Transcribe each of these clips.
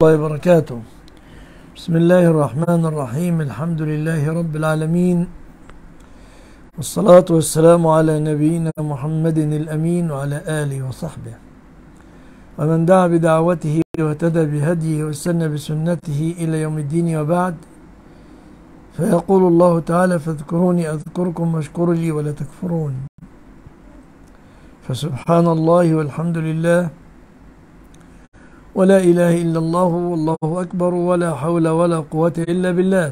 وبركاته بسم الله الرحمن الرحيم الحمد لله رب العالمين والصلاة والسلام على نبينا محمد الأمين وعلى آله وصحبه ومن دعا بدعوته واهتدى بهديه واستنى بسنته إلى يوم الدين وبعد فيقول الله تعالى فاذكروني أذكركم واشكروا لي ولا تكفرون فسبحان الله والحمد لله ولا إله إلا الله والله أكبر ولا حول ولا قوة إلا بالله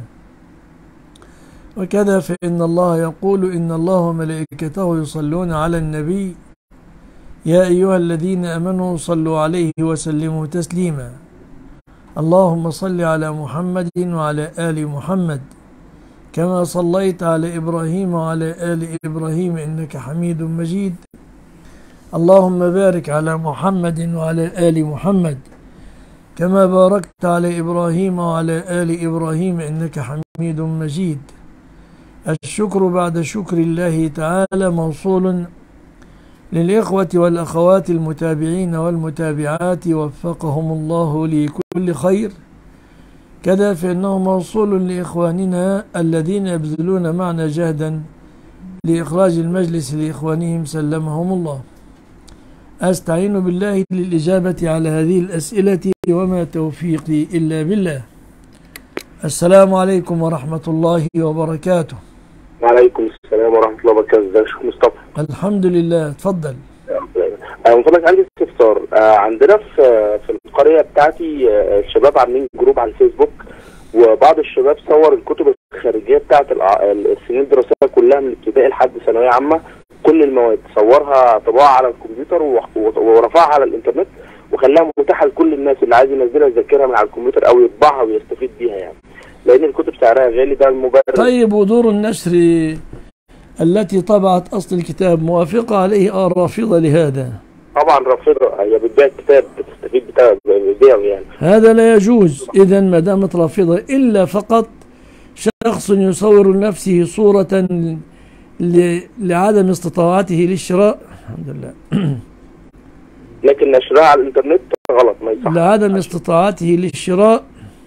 وكذا فإن الله يقول إن الله وملائكته يصلون على النبي يا أيها الذين أمنوا صلوا عليه وسلموا تسليما اللهم صل على محمد وعلى آل محمد كما صليت على إبراهيم وعلى آل إبراهيم إنك حميد مجيد اللهم بارك على محمد وعلى آل محمد كما باركت على إبراهيم وعلى آل إبراهيم إنك حميد مجيد الشكر بعد شكر الله تعالى موصول للإخوة والأخوات المتابعين والمتابعات وفقهم الله لكل خير كذا فإنه موصول لإخواننا الذين يبذلون معنا جهدا لإخراج المجلس لإخوانهم سلمهم الله أستعين بالله للإجابة على هذه الأسئلة وما توفيقي إلا بالله السلام عليكم ورحمة الله وبركاته وعليكم السلام ورحمة الله وبركاته ازيك يا شيخ مصطفى الحمد لله تفضل آه، من فضلك عندي استفسار آه، عندنا في في القرية بتاعتي آه، الشباب عاملين جروب على الفيسبوك وبعض الشباب صور الكتب الخارجية بتاعت الع- السنين الدراسية كلها من ابتدائي لحد ثانوية عامة كل المواد صورها طباعة على الكمبيوتر و- و- ورفعها على الانترنت وخلاها متاحة لكل الناس اللي عايز ينزلها يذاكرها من على الكمبيوتر او يطبعها ويستفيد بيها يعني لان الكتب سعرها غالي ده المبرر طيب ودور النشر التي طبعت أصل الكتاب موافقة عليه آه رافضة لهذا طبعا رافضة هي بتبيع الكتاب بتستفيد بتاع بيعه يعني هذا لا يجوز إذا ما دامت رافضة إلا فقط شخص يصور لنفسه صورة ل- لعدم استطاعته للشراء الحمد لله لكن نشرها على الانترنت غلط ما يصح لعدم استطاعته للشراء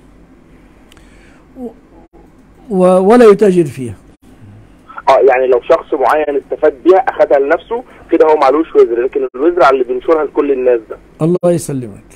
و- ولا يتاجر فيها اه يعني لو شخص معين استفاد بيها اخدها لنفسه كده هو معلوش وزر لكن الوزر على اللي بينشرها لكل الناس ده الله يسلمك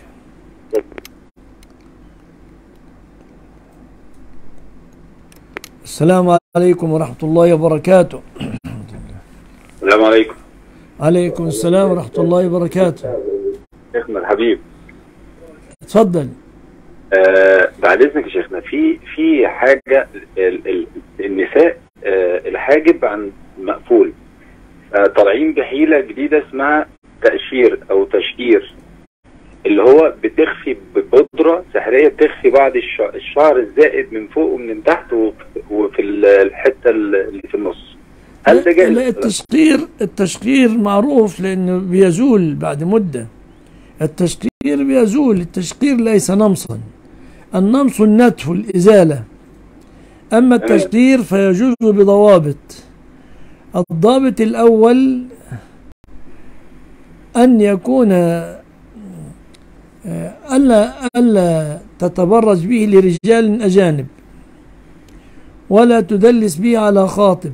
السلام عليكم ورحمة الله وبركاته السلام عليكم عليكم السلام ورحمة الله وبركاته شيخنا الحبيب تفضل آه بعد اذنك يا شيخنا في في حاجه ال ال النساء آه الحاجب عن مقفول آه طالعين بحيله جديده اسمها تقشير او تشقير اللي هو بتخفي ببودره سحريه بتخفي بعض الش- الشعر الزائد من فوق ومن تحت وف- وفي ال- الحته اللي في النص هل ده جائز؟ لا التشقير التشقير معروف لأنه بيزول بعد مدة التشقير بيزول التشقير ليس نمصا النمص النتف الإزالة أما التشقير فيجوز بضوابط الضابط الأول أن يكون آه، ألا ألا تتبرج به لرجال أجانب ولا تدلس به على خاطب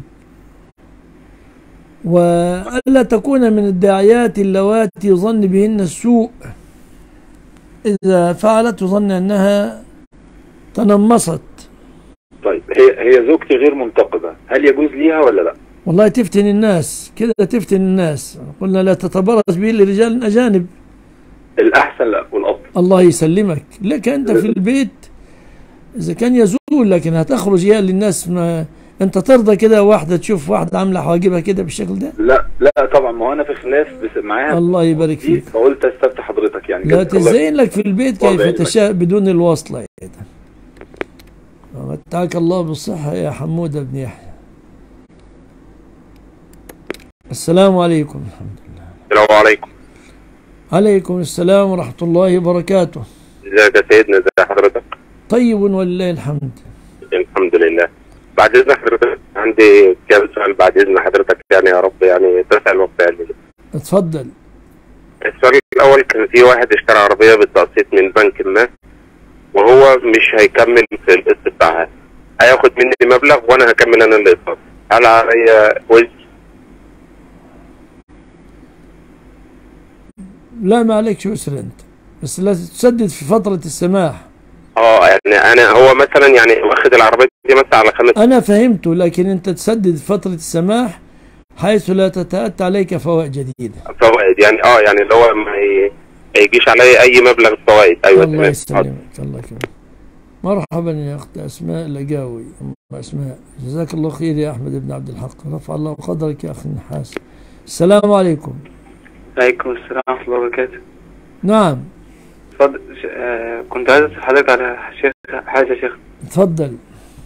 وألا تكون من الداعيات اللواتي يظن بهن السوء إذا فعلت يظن أنها تنمصت طيب هي هي زوجتي غير منتقبه هل يجوز ليها ولا لا؟ والله تفتن الناس كده تفتن الناس قلنا لا تتبرج به لرجال أجانب الاحسن لا والافضل الله يسلمك لك أنت في البيت إذا كان يزول لكن هتخرج يا للناس ما أنت ترضى كده واحدة تشوف واحدة عاملة حواجبها كده بالشكل ده لا لا طبعا ما هو انا في خلاف بس معاها الله يبارك دي، فيك فقلت استفتح حضرتك يعني لا جزاك الله تزين لك في البيت الله كيف يعينك. تشاء بدون الوصلة يا ده. ومتعك الله بالصحة يا حمودة بن يحيى السلام عليكم الحمد لله السلام عليكم عليكم السلام ورحمة الله وبركاته ازيك يا سيدنا ازي حضرتك طيب ولله الحمد الحمد لله بعد اذن حضرتك عندي كام سؤال بعد اذن حضرتك يعني يا رب يعني تسع الوقت يعني اتفضل السؤال الاول كان في واحد اشترى عربيه بالتقسيط من بنك ما وهو مش هيكمل في القسط بتاعها هياخد مني مبلغ وانا هكمل انا الاقساط هل عليا وزن لا ما عليك وسر انت بس لازم تسدد في فترة السماح اه يعني انا هو مثلا يعني واخد العربيه دي مثلا على خمس انا فهمته لكن انت تسدد في فترة السماح حيث لا تتأتى عليك فوائد جديدة فوائد يعني اه يعني اللي هو ما ي- ما يجيش عليا اي مبلغ فوائد ايوه الله تمام يسلمك الله يكرمك مرحبا يا اخت اسماء لقاوي ام اسماء جزاك الله خير يا احمد بن عبد الحق رفع الله قدرك يا اخي النحاس السلام عليكم عليكم السلام ورحمة الله وبركاته نعم اتفضل ش- آه كنت عايز أسأل حضرتك على شيخ حاجة يا شيخ تفضل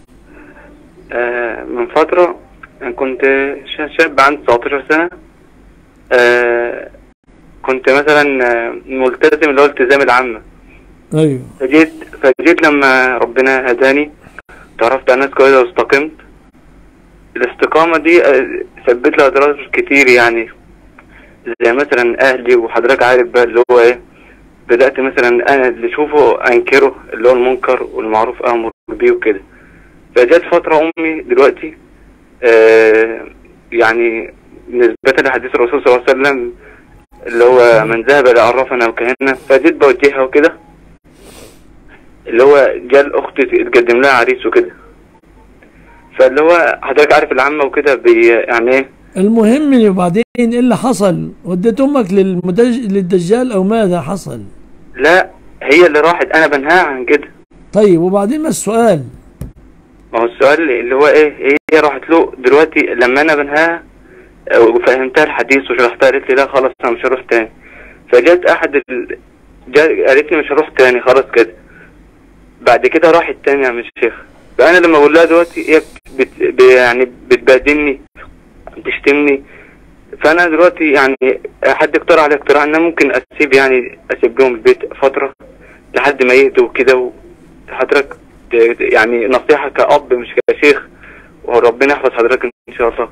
آه من فترة كنت ش- شاب عندي 19 سنة آه كنت مثلا آه، ملتزم اللي هو التزام العامة ايوه فجيت فجيت لما ربنا هداني تعرفت على ناس كويسة واستقمت الاستقامة دي آه، سبت لي أضرار كتير يعني زي مثلا أهلي وحضرتك عارف بقى اللي هو إيه بدأت مثلا أنا اللي أشوفه أنكره اللي هو المنكر والمعروف أمر بيه وكده فجت فترة أمي دلوقتي آه يعني نسبة لحديث الرسول صلى الله عليه وسلم اللي هو من ذهب لعرفنا وكهنا فجيت بوجهها وكده اللي هو جا الأخت اتقدم لها عريس وكده فاللي هو حضرتك عارف العمة وكده بي يعني ايه المهم إن وبعدين ايه اللي حصل وديت امك للمدج... للدجال او ماذا حصل لا هي اللي راحت انا بنهاها عن كده طيب وبعدين ما السؤال ما هو السؤال اللي هو ايه هي راحت له دلوقتي لما انا بنهاها آه، وفهمتها الحديث وشرحتها قالت لي لا خلاص انا مش هروح تاني فجت احد ال... جا- قالت لي مش هروح تاني خلاص كده بعد كده راحت تاني يا مش شيخ فانا لما بقول لها دلوقتي هي بت... ب... يعني بتبهدلني بتشتمني فانا دلوقتي يعني حد اقترح علي اقتراح ان انا ممكن اسيب يعني اسيب لهم البيت فتره لحد ما يهدوا كده وحضرتك ت- يعني نصيحه كاب مش كشيخ وربنا يحفظ حضرتك ان شاء الله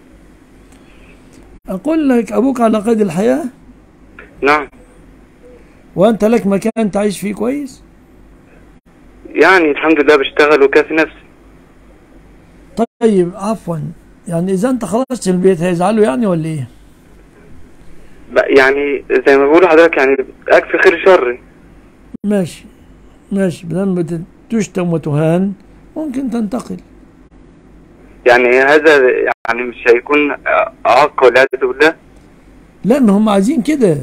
اقول لك ابوك على قيد الحياة نعم وانت لك مكان تعيش فيه كويس يعني الحمد لله بشتغل وكافي نفسي طيب عفوا يعني اذا انت خرجت من البيت هيزعلوا يعني ولا ايه ب- يعني زي ما بقول لحضرتك يعني اكفي خير شري ماشي ماشي بدل تشتم وتهان ممكن تنتقل يعني هذا يعني مش هيكون اعاق والعياذ بالله لا ما هم عايزين كده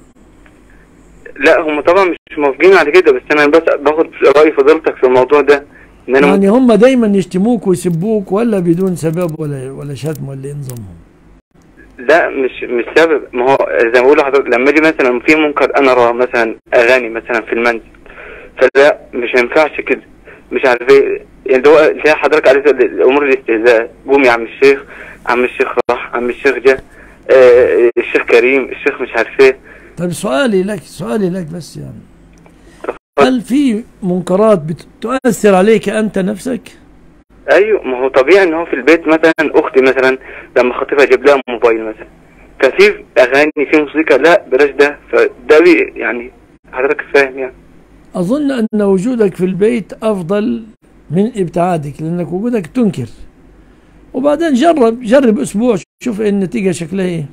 لا هم طبعا مش موافقين على كده بس انا بس باخد راي فضيلتك في الموضوع ده ان انا يعني هم دايما يشتموك ويسبوك ولا بدون سبب ولا ولا شتم ولا إيه نظامهم لا مش مش سبب ما هو زي ما بقول لحضرتك لما اجي مثلا في منكر انا ارى مثلا اغاني مثلا في المنزل فلا مش هينفعش كده مش عارف ايه يعني هو زي حضرتك عارف الامور الاستهزاء قوم يا عم الشيخ عم الشيخ راح عم الشيخ جه آه الشيخ كريم الشيخ مش عارف ايه طيب سؤالي لك سؤالي لك بس يعني هل في منكرات بتؤثر عليك أنت نفسك؟ ايوه ما هو طبيعي ان هو في البيت مثلا اختي مثلا لما خطيبها جاب لها موبايل مثلا ففي اغاني في موسيقى لا بلاش ده فده بي يعني حضرتك فاهم يعني أظن أن وجودك في البيت أفضل من ابتعادك لأنك وجودك تنكر وبعدين جرب جرب أسبوع شوف النتيجة شكلها إيه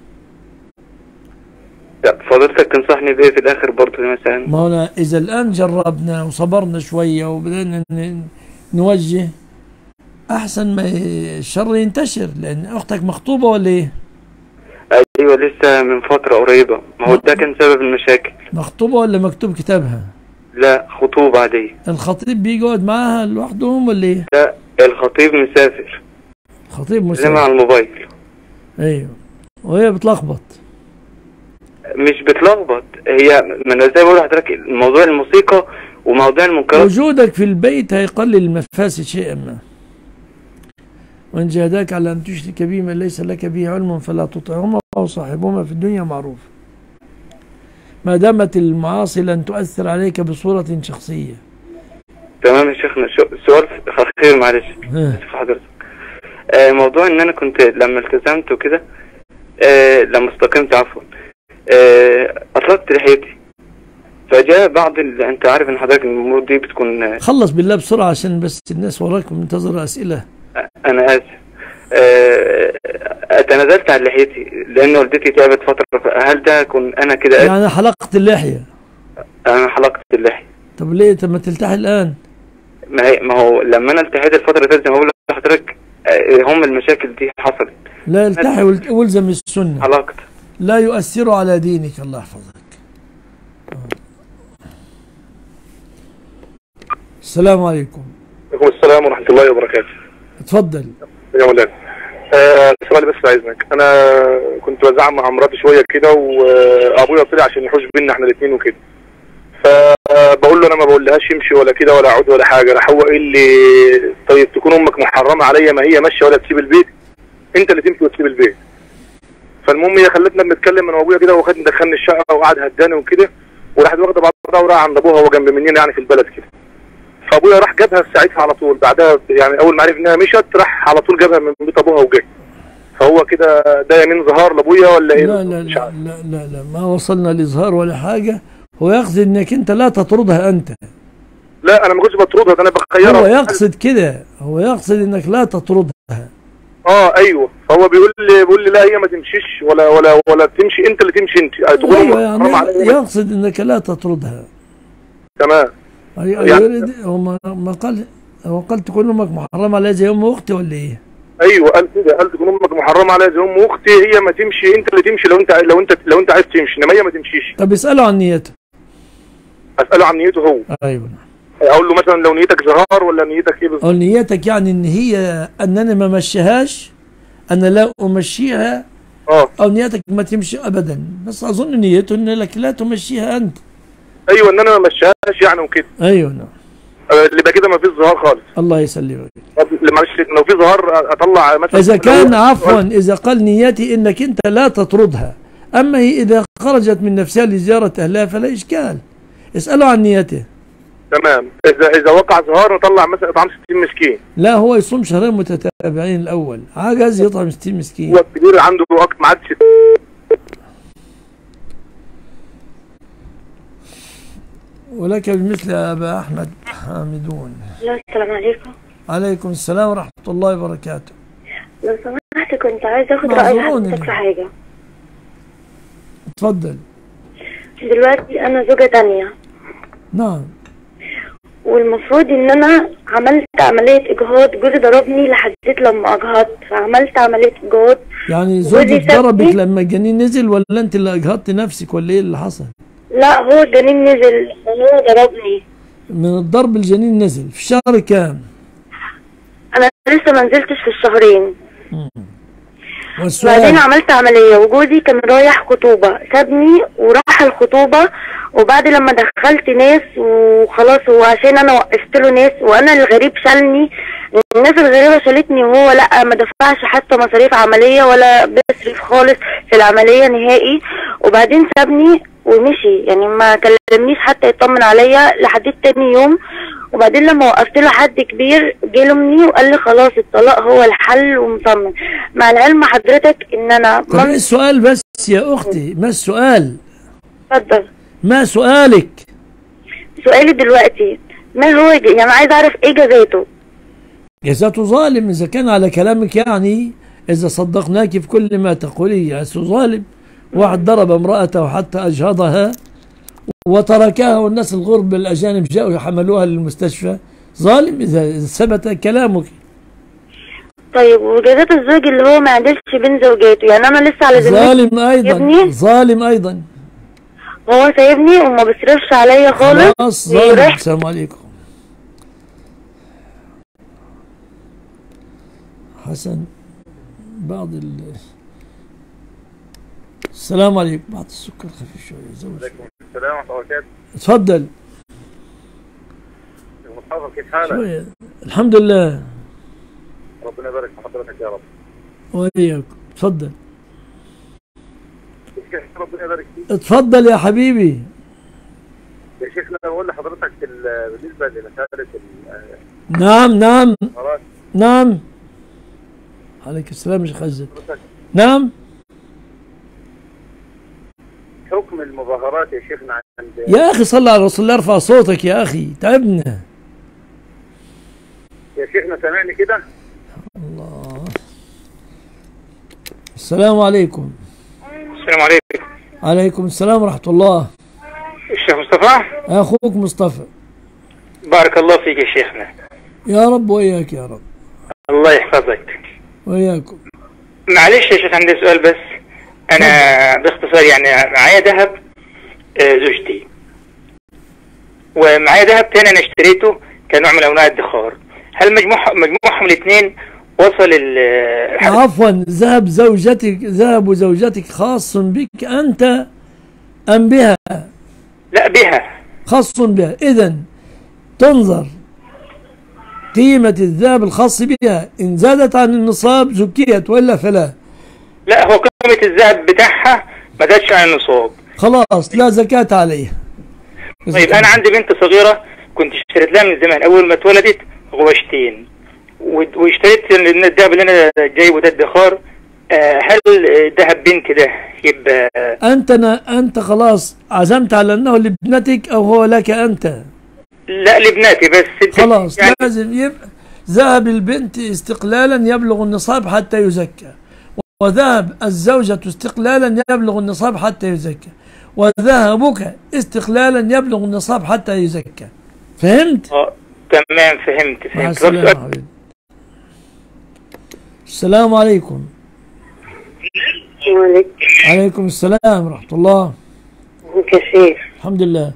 لا، فضيلتك تنصحني بايه في الاخر برضه مثلا ما هنا إذا الآن جربنا وصبرنا شوية وبدأنا ن- نوجه أحسن ما الشر ينتشر لأن أختك مخطوبة ولا إيه؟ ايوه لسه من فتره قريبه ما هو ده كان سبب المشاكل مخطوبة ولا مكتوب كتابها؟ لا خطوبه عاديه الخطيب بيجي يقعد معاها لوحدهم ولا إيه؟ لا الخطيب مسافر خطيب زي مسلم على الموبايل أيوه وهي بتلخبط مش بتلخبط هي ما انا زي ما بقول لحضرتك موضوع الموسيقى وموضوع المنكرات وجودك في البيت هيقلل المفاسد شيئا ما وإن جاهداك على أن تشرك بي من ليس لك به علم فلا تطعهما وصاحبهما في الدنيا معروف ما دامت المعاصي لن تؤثر عليك بصورة شخصية تمام يا شيخنا شو- سؤال خير معلش ها. اسف حضرتك آه موضوع ان انا كنت لما التزمت وكده آه لما استقمت عفوا آه اطلقت لحيتي فجاء بعض ال... انت عارف ان حضرتك الامور دي بتكون خلص بالله بسرعة عشان بس الناس وراك منتظرة أسئلة انا اسف آه، تنازلت عن لحيتي لان والدتي تعبت فتره هل ده كن انا كده آسف؟ يعني حلقت اللحية انا حلقت اللحيه طب ليه طب ما تلتحي الآن ما هي ما هو لما انا التحيت الفتره اللي فاتت زي ما بقول لحضرتك آه، هم المشاكل دي حصلت لا التحي والت- والزم السنة حلقت لا يؤثر على دينك الله يحفظك السلام عليكم عليكم السلام ورحمة الله وبركاته اتفضل يا مولانا آه سؤال بس عايزك انا كنت بزعم مع مراتي شويه كده وابويا طلع عشان يحوش بينا احنا الاثنين وكده فبقول له انا ما بقولهاش امشي ولا كده ولا اقعد ولا حاجه راح هو قال لي طيب تكون امك محرمه عليا ما هي ماشيه ولا تسيب البيت انت اللي تمشي وتسيب البيت فالمهم هي خلتنا بنتكلم انا وابويا كده وخدني دخلني الشقه وقعد هداني وكده وراحت واخده بعضها وراح عند ابوها هو جنب مننا يعني في البلد كده فابويا راح جابها في ساعتها على طول بعدها يعني اول ما عرف انها مشت راح على طول جابها من بيت ابوها وجه فهو كده ده يمين ظهار لابويا ولا ايه لا لا مش لا عارف. لا لا, لا ما وصلنا لإظهار ولا حاجة هو يقصد انك انت لا تطردها انت لا انا ما كنتش بطردها ده انا بخيرها هو يقصد كده هو يقصد انك لا تطردها اه ايوه فهو بيقول لي بيقول لي لا هي ما تمشيش ولا ولا ولا تمشي انت اللي تمشي انت تقول ايوه أمك حرام يعني عليا. يقصد انك لا تطردها تمام أي- يعني- يريد هو ما ما قال هو قال تكون امك محرمه عليها زي ام اختي ولا ايه؟ ايوه قال كده قال تكون امك محرمه عليها زي ام اختي هي ما تمشي انت اللي تمشي لو انت لو انت لو انت عايز تمشي انما هي ما تمشيش طب اساله عن نيته اساله عن نيته هو ايوه اقول له مثلا لو نيتك زهار ولا نيتك ايه بالظبط او نيتك يعني ان هي انني ما مشيهاش انا لا امشيها اه او نيتك ما تمشي ابدا بس اظن نيته انك لا تمشيها انت ايوه ان انا ما مشيهاش يعني وكده ايوه نعم آه، اللي بقى كده ما فيش زهار خالص الله يسلمك طب معلش لو في زهار اطلع مثلا اذا كان لو- عفوا اذا قال نيتي انك انت لا تطردها اما هي اذا خرجت من نفسها لزياره اهلها فلا اشكال اساله عن نيته تمام اذا اذا وقع زهار نطلع مثلا اطعام 60 مسكين لا هو يصوم شهرين متتابعين الاول عجز يطعم 60 مسكين هو الكبير عنده وقت ما عادش ولك بمثل ابا احمد حامدون لا السلام عليكم عليكم السلام ورحمه الله وبركاته لو سمحت كنت عايزة اخد رأي معذورون حضرتك يعني. في حاجة تفضل دلوقتي انا زوجة تانية نعم والمفروض ان انا عملت عملية اجهاض جوزي ضربني لحديت لما اجهضت فعملت عملية اجهاض يعني جوزي زوجك سابني. ضربك لما الجنين نزل ولا انت اللي اجهضت نفسك ولا ايه اللي حصل لا هو الجنين نزل وهو ضربني من الضرب الجنين نزل في شهر كام انا لسه ما نزلتش في الشهرين بعدين والسؤال عملت عملية وجوزي كان رايح خطوبة سابني وراح الخطوبة وبعد لما دخلت ناس وخلاص وعشان انا وقفت له ناس وانا الغريب شالني الناس الغريبة شالتني وهو لا ما دفعش حتى مصاريف عملية ولا بيصرف خالص في العملية نهائي وبعدين سابني ومشي يعني ما كلمنيش حتى يطمن عليا لحد تاني يوم وبعدين لما وقفت له حد كبير جه لامي وقال لي خلاص الطلاق هو الحل ومصمم مع العلم حضرتك ان انا طب ايه السؤال بس يا اختي ما السؤال اتفضل ما سؤالك سؤالي دلوقتي ما هو ج- يعني عايز اعرف ايه جزاته جزاته ظالم إذا كان على كلامك يعني إذا صدقناك في كل ما تقولي جزاته ظالم واحد ضرب امرأته حتى أجهضها وتركها والناس الغرب الأجانب جاءوا يحملوها للمستشفى ظالم إذا إذا ثبت كلامك طيب وجزات الزوج اللي هو ما عدلش بين زوجاته يعني انا لسه على ذمتي ظالم أيضا ابني؟ ظالم أيضا هو سايبني وما بيصرفش عليا خالص خلاص ظالم ويروح السلام عليكم حسن بعض ال السلام عليكم بعض السكر خفيف شوية زود شوية. السلام ورحمه الله وبركاته تفضل مصطفى كيف حالك؟ شوية الحمد لله ربنا يبارك في حضرتك يا رب وإياكم تفضل كيف ربنا يبارك فيك تفضل يا حبيبي يا شيخنا بقول لحضرتك ال- بالنسبه لمساله نعم نعم المهارات نعم عليك السلام يا شيخ عزت حضرتك نعم حكم المظاهرات يا شيخنا يا أخي صلى على رسول الله ارفع صوتك يا أخي تعبنا يا شيخنا سامعني كده السلام عليكم السلام عليكم عليكم السلام ورحمة الله الشيخ مصطفى أخوك مصطفى بارك الله فيك يا شيخنا يا رب وإياك يا رب الله يحفظك وإياكم معلش يا شيخ عندي سؤال بس انا باختصار يعني معايا ذهب آه، زوجتي ومعايا ذهب تاني انا اشتريته كنوع من انواع الادخار هل مجموع مجموعهم الاثنين وصل ال عفوا ذهب زوجتك ذهب زوجتك خاص بك أنت أم بها لا بها خاص بها إذا تنظر قيمة الذهب الخاص بها إن زادت عن النصاب زكيت وإلا فلا لا هو قيمة الذهب بتاعها ما زادش عن النصاب خلاص لا زكاة عليها طيب انا عندي بنت صغيرة كنت اشتريت لها من زمان اول ما اتولدت غواشتين و- واشتريت ال- الذهب اللي انا جايبه ده ادخار آه، هل ذهب بنتي ده يبقى أنت أنت خلاص عزمت على أنه لابنتك أو هو لك أنت لا لبناتي بس الد- خلاص يعني لازم يبقى ذهب البنت استقلالا يبلغ النصاب حتى يزكى وذهب الزوجة استقلالا يبلغ النصاب حتى يزكى وذهبك استقلالا يبلغ النصاب حتى يزكى فهمت؟ اه تمام فهمت مع فهمت السلامة بس- حبيبي السلام عليكم وعليكم عليكم السلام ورحمة الله يا شيخ الحمد لله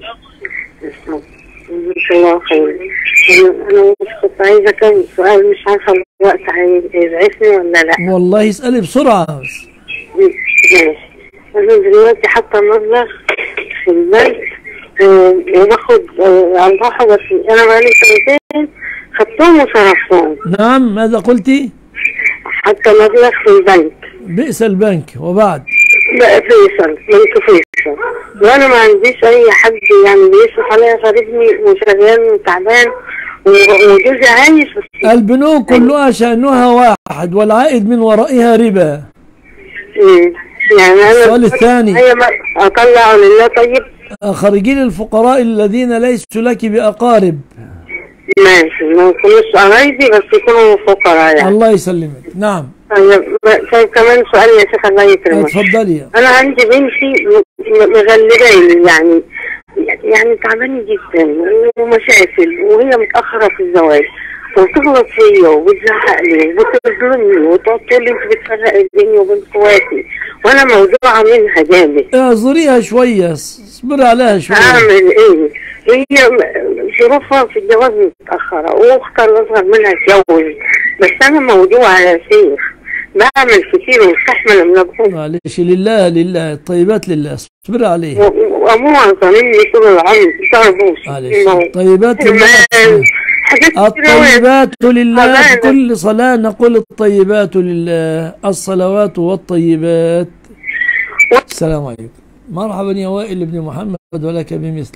جزاك الله خير أنا- انا بس كنت عايزه كم سؤال مش عارفه الوقت هيسعفني ولا لا والله اسألي بسرعة بس ماشي انا دلوقتي حاطه مبلغ في البنك آه، وباخد آه، ارباحه بس انا بقالي سنتين خدتهم وصرفتهم نعم ماذا قلتي؟ حتى مبلغ في البنك بئس البنك وبعد بقى فيصل بنك فيصل وانا ما عنديش اي حد يعني بيصرف عليا غير ابني وشغال وتعبان و- وجوزي عايش بس البنوك كلها شأنها واحد والعائد من ورائها ربا مم. يعني انا السؤال الثاني. هي ما اطلع لله طيب خريجين الفقراء الذين ليسوا لك بأقارب ماشي ما يكونوش قرايبي بس يكونوا فقراء يعني الله يسلمك نعم طيب طيب كمان سؤال يا شيخ الله يكرمك اتفضلي انا عندي بنتي م- م- مغلباني يعني يعني تعبانه جدا ومشاكل وهي متاخره في الزواج وبتغلط فيا وبتزعق لي وبتظلمني وتقعد تقول لي انت بتفرق بيني وبين اخواتي وانا موجوعه منها جامد اعذريها شوية اصبري عليها شوية اعمل ايه؟ هي م- ظروفها في الجواز متاخره واختها الاصغر منها اتجوز بس انا موجوعه يا شيخ بعمل كتير ومستحمل من ابوها معلش لله لله الطيبات لله اصبري عليها و- وابوها ظالمني طول العمر تعرفوش معلش الطيبات لله حاجات كتير أوي. الطيبات لله أمانة. في كل صلاة نقول الطيبات لله الصلوات والطيبات السلام عليكم مرحبا يا وائل بن محمد ولك بمثل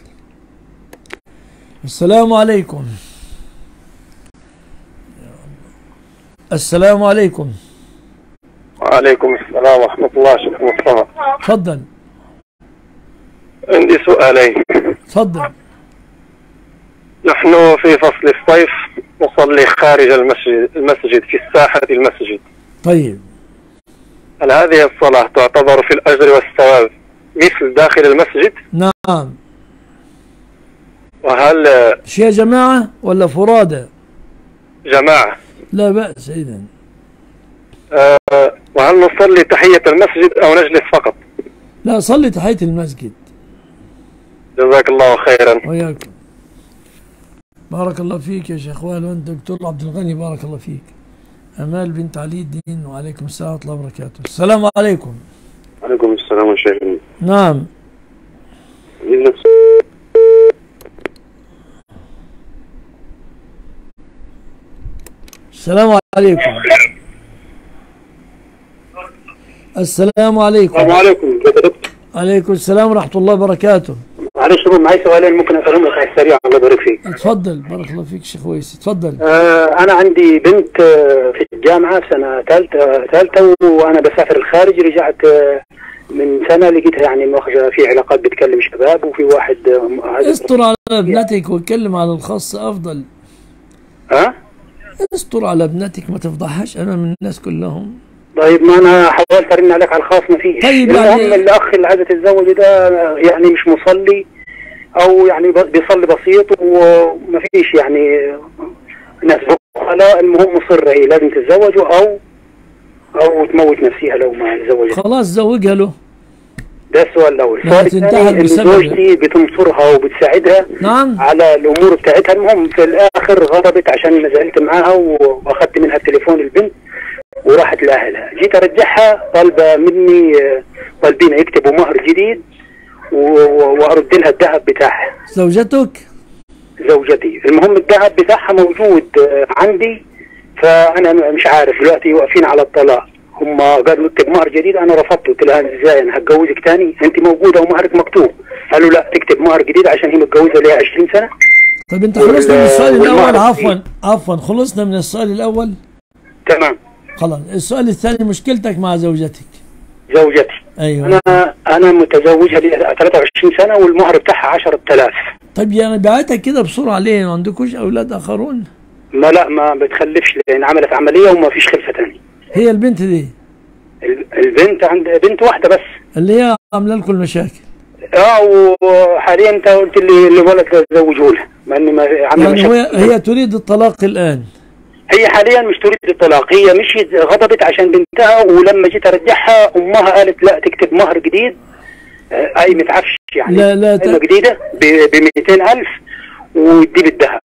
السلام عليكم السلام عليكم وعليكم السلام ورحمة الله شيخ مصطفى تفضل عندي سؤالين تفضل نحن في فصل الصيف نصلي خارج المسجد المسجد في ساحة المسجد طيب هل هذه الصلاة تعتبر في الأجر والثواب مثل داخل المسجد نعم وهل شي يا جماعة ولا فرادى جماعة لا بأس إذن آه، وهل نصلي تحية المسجد أو نجلس فقط لا صلي تحية المسجد جزاك الله خيرا وياكم بارك الله فيك يا شيخ وائل وانت دكتور عبد الغني بارك الله فيك امال بنت علي الدين وعليكم السلام ورحمه الله وبركاته السلام عليكم عليكم السلام يا شيخ نعم السلام عليكم السلام عليكم عليكم عليكم السلام ورحمه الله وبركاته معلش هو معي سؤالين ممكن اسالهم على السريع الله يبارك فيك اتفضل بارك الله فيك شيخ ويس اتفضل آه انا عندي بنت آه، في الجامعه سنه ثالثه ثالثه وانا بسافر الخارج رجعت آه، من سنه لقيتها يعني مؤاخذه في علاقات بتكلم شباب وفي واحد آه، هذا- استر على ابنتك واتكلم على الخاص افضل ها استر على ابنتك ما تفضحهاش امام الناس كلهم طيب ما انا حاولت ارن عليك على الخاص ما فيش طيب المهم يعني- الاخ اللي عايز يتزوج ده يعني مش مصلي او يعني ب- بيصلي بسيط وما فيش يعني ناس بخلاء المهم مصر هي لازم تتزوج او او تموت نفسها لو ما تزوجت خلاص زوجها له ده السؤال الاول لا، السؤال تنتهي الثاني ان بسبب- زوجتي بتنصرها وبتساعدها نعم على الامور بتاعتها المهم في الاخر غضبت عشان زعلت معاها و- واخدت منها التليفون البنت وراحت لاهلها جيت ارجعها طالبه مني آه، طالبين يكتبوا مهر جديد و- و- وارد لها الذهب بتاعها زوجتك زوجتي المهم الذهب بتاعها موجود آه، عندي فانا م- مش عارف دلوقتي واقفين على الطلاق هم قالوا اكتب مهر جديد انا رفضت قلت لها ازاي انا هتجوزك تاني انت موجوده ومهرك مكتوب قالوا لا تكتب مهر جديد عشان هي متجوزه ليها 20 سنه طيب انت وال- خلصنا من السؤال الاول والمهر عفوا عفوا خلصنا من السؤال الاول تمام خلاص السؤال الثاني مشكلتك مع زوجتك زوجتي ايوه انا انا متزوجها لي 23 سنه والمهر بتاعها 10000 طيب يعني بعتك كده بسرعه ليه ما عندكوش اولاد اخرون ما لا ما بتخلفش لان عملت عمليه وما فيش خلفه ثانيه هي البنت دي البنت عند بنت واحده بس اللي هي عامله لكم المشاكل اه وحاليا انت قلت لي الولد زوجه لها مع اني ما عامله يعني مشاكل. هي, هي تريد الطلاق الان هي حاليا مش تريد الطلاق هي مشيت غضبت عشان بنتها ولما جيت ارجعها امها قالت لا تكتب مهر جديد آه، اي متعفش يعني لا- لا ت- قايمة جديده ب 200000 وتجيب الذهب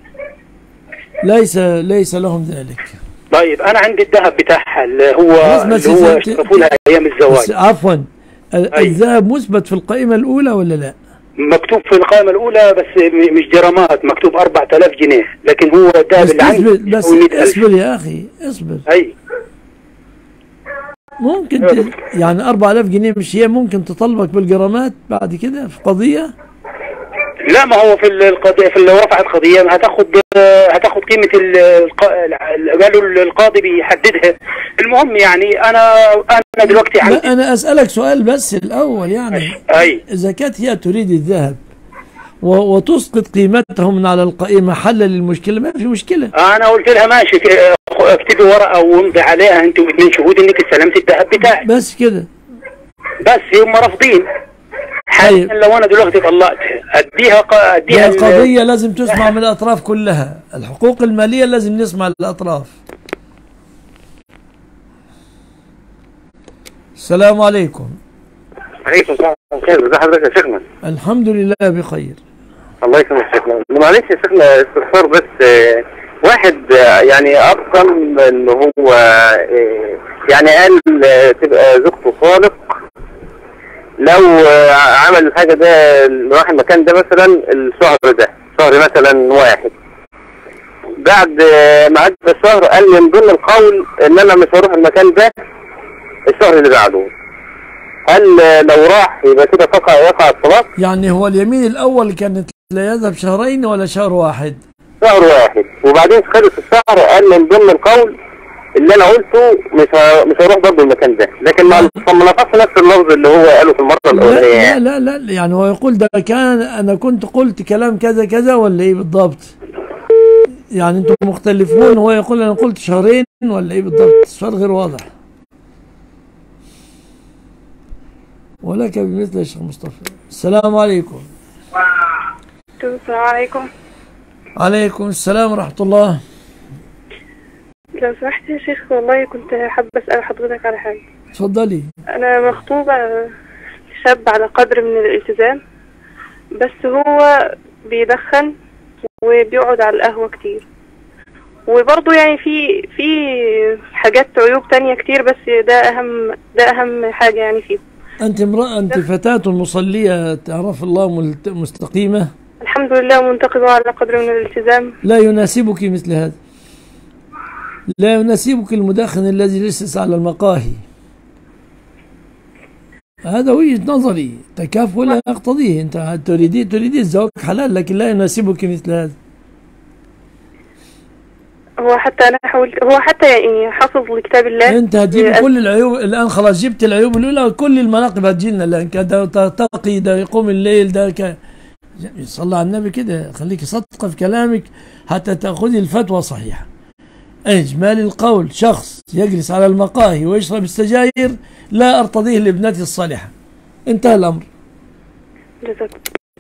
ليس ليس لهم ذلك طيب انا عندي الذهب بتاعها اللي هو خلاص بس اللي هو إذا- اشترطوا لها ايام بس الزواج عفوا ال- أي. الذهب مثبت في القائمه الاولى ولا لا؟ مكتوب في القائمه الاولى بس م- مش جرامات مكتوب 4000 جنيه لكن هو الذهب بس اللي عندي اصبر بس يساوي 100000 اصبر يا اخي اصبر اي ممكن ت... يعني 4000 جنيه مش هي ممكن تطلبك بالجرامات بعد كده في قضيه لا ما هو في القضية في لو رفعت قضية هتاخد هتاخد قيمة ال- الق- ال- قالوا القاضي بيحددها المهم يعني انا انا دلوقتي عندي لا انا اسالك سؤال بس الاول يعني اي اذا كانت هي تريد الذهب و... وتسقط قيمته من على القائمه حلا للمشكله ما في مشكله انا قلت لها ماشي ك- اكتبي ورقة وامضي عليها انت واثنين شهود انك استلمت الذهب بتاعي بس كده بس هم رافضين حاليا طيب. لو انا دلوقتي طلقت اديها ق- هي اديها ال- القضيه لازم تسمع من الاطراف كلها الحقوق الماليه لازم نسمع الاطراف السلام عليكم عليكم السلام خير ازي حضرتك يا شيخنا الحمد لله بخير الله يسلمك يا شيخنا معلش يا شيخنا استفسار بس آه، واحد آه، يعني ارسل ان هو آه، يعني قال آه، تبقى زوجته صادق لو آه، عمل الحاجه ده راح المكان ده مثلا الشهر ده شهر مثلا واحد بعد آه، ما عدى الشهر قال من ضمن القول ان انا مش هروح المكان ده الشهر اللي بعده هل آه، لو راح يبقى كده يقع يقع الطلاق يعني هو اليمين الاول كانت لا يذهب شهرين ولا شهر واحد شهر واحد وبعدين خلص الشهر قال من ضمن القول اللي انا قلته مش ه- مش هروح برضه المكان ده لكن ما ما نفذش نفس اللفظ اللي هو قاله في المره لا الاولانيه لا, يعني. لا لا يعني هو يقول ده كان انا كنت قلت كلام كذا كذا ولا ايه بالضبط يعني انتم مختلفون هو يقول انا قلت شهرين ولا ايه بالضبط السؤال غير واضح ولك بمثل يا شيخ مصطفى السلام عليكم السلام عليكم عليكم السلام ورحمة الله لو سمحت يا شيخ والله كنت حابة أسأل حضرتك على حاجة تفضلي أنا مخطوبة شاب على قدر من الالتزام بس هو بيدخن وبيقعد على القهوة كتير وبرضه يعني في في حاجات عيوب تانية كتير بس ده أهم ده أهم حاجة يعني فيه أنت امرأة أنت فتاة مصلية تعرف الله ملت- مستقيمة الحمد لله منتقبة على قدر من الالتزام لا يناسبك مثل هذا لا يناسبك المدخن الذي يجلس على المقاهي هذا وجهة نظري تكافؤ لا يقتضيه أنت تريدي تريدي الزواج حلال لكن لا يناسبك مثل هذا هو حتى انا حاولت هو حتى يعني حافظ لكتاب الله انت هتجيب آه، كل العيوب الان خلاص جبت العيوب الاولى وكل المناقب هتجينا الان كده ده تقي ده يقوم الليل ده ك... صلى على النبي كده خليك صدقه في كلامك حتى تاخذي الفتوى صحيحه اجمال القول شخص يجلس على المقاهي ويشرب السجاير لا ارتضيه لابنتي الصالحه انتهى الامر جزاك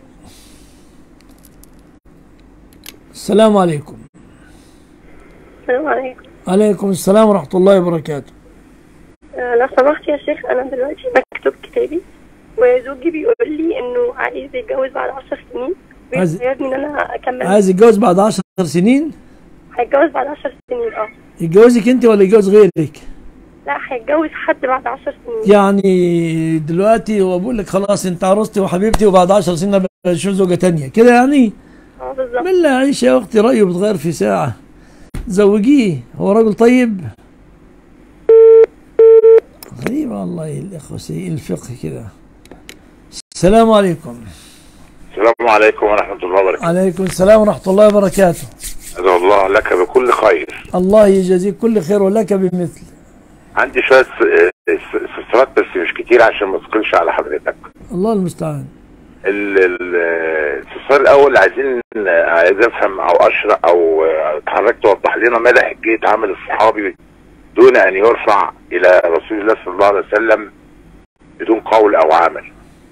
السلام عليكم السلام عليكم عليكم السلام ورحمه الله وبركاته آه، لو سمحت يا شيخ انا دلوقتي بكتب كتابي وزوجي بيقول لي انه عايز يتجوز بعد عشر سنين عايز- بيخيرني ان انا اكمل عايز يتجوز بعد عشر سنين هيتجوز بعد عشر سنين اه يتجوزك انت ولا يتجوز غيرك لا هيتجوز حد بعد عشر سنين يعني دلوقتي هو بقول لك خلاص انت عروستي وحبيبتي وبعد 10 سنين بشوف زوجة تانية كده يعني اه بالظبط بالله عيش يا اختي رأيه بتغير في ساعة زوجيه هو راجل طيب غريب والله الاخوة سيء الفقه كده السلام عليكم السلام عليكم ورحمة الله وبركاته عليكم السلام ورحمة الله وبركاته أدعو الله لك بكل خير الله يجازيك كل خير ولك بمثل عندي شوية س- س- استفسارات بس مش كتير عشان ما تثقلش على حضرتك الله المستعان ال- ال- الاستفسار الأول عايزين عايز أفهم أو أشرح أو حضرتك توضح لنا مدى حجية عمل الصحابي دون أن يرفع إلى رسول الله صلى الله عليه وسلم بدون قول أو عمل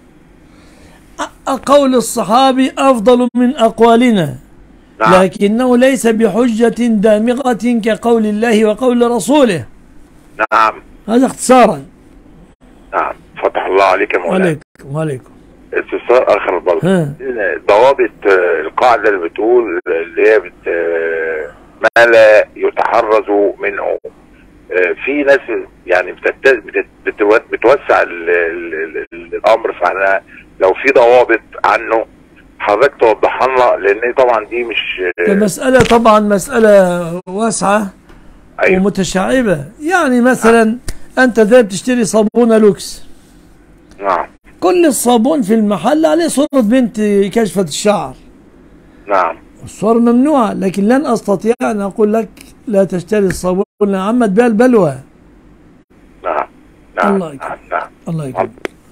قول الصحابي أفضل من أقوالنا نعم. لكنه ليس بحجة دامغة كقول الله وقول رسوله نعم هذا اختصارا نعم فتح الله عليك يا مولانا وعليكم وعليكم استفسار اخر برضه ها. ضوابط آه، القاعده اللي بتقول اللي هي بت آه، ما لا يتحرز منه آه، في ناس يعني بتت... بتت... بتو- بتوسع ال... ال... ال... الامر فاحنا لو في ضوابط عنه حضرتك توضحها لنا لان طبعا دي مش آه، المسألة طبعا مسألة واسعة أيوه. ومتشعبة يعني مثلا أنت ذهب تشتري صابونة لوكس نعم كل الصابون في المحل عليه صورة بنت كشفة الشعر نعم الصور ممنوعة لكن لن أستطيع أن أقول لك لا تشتري الصابون عمت بها البلوى نعم نعم الله يكرمك. نعم, نعم. الله يكرمك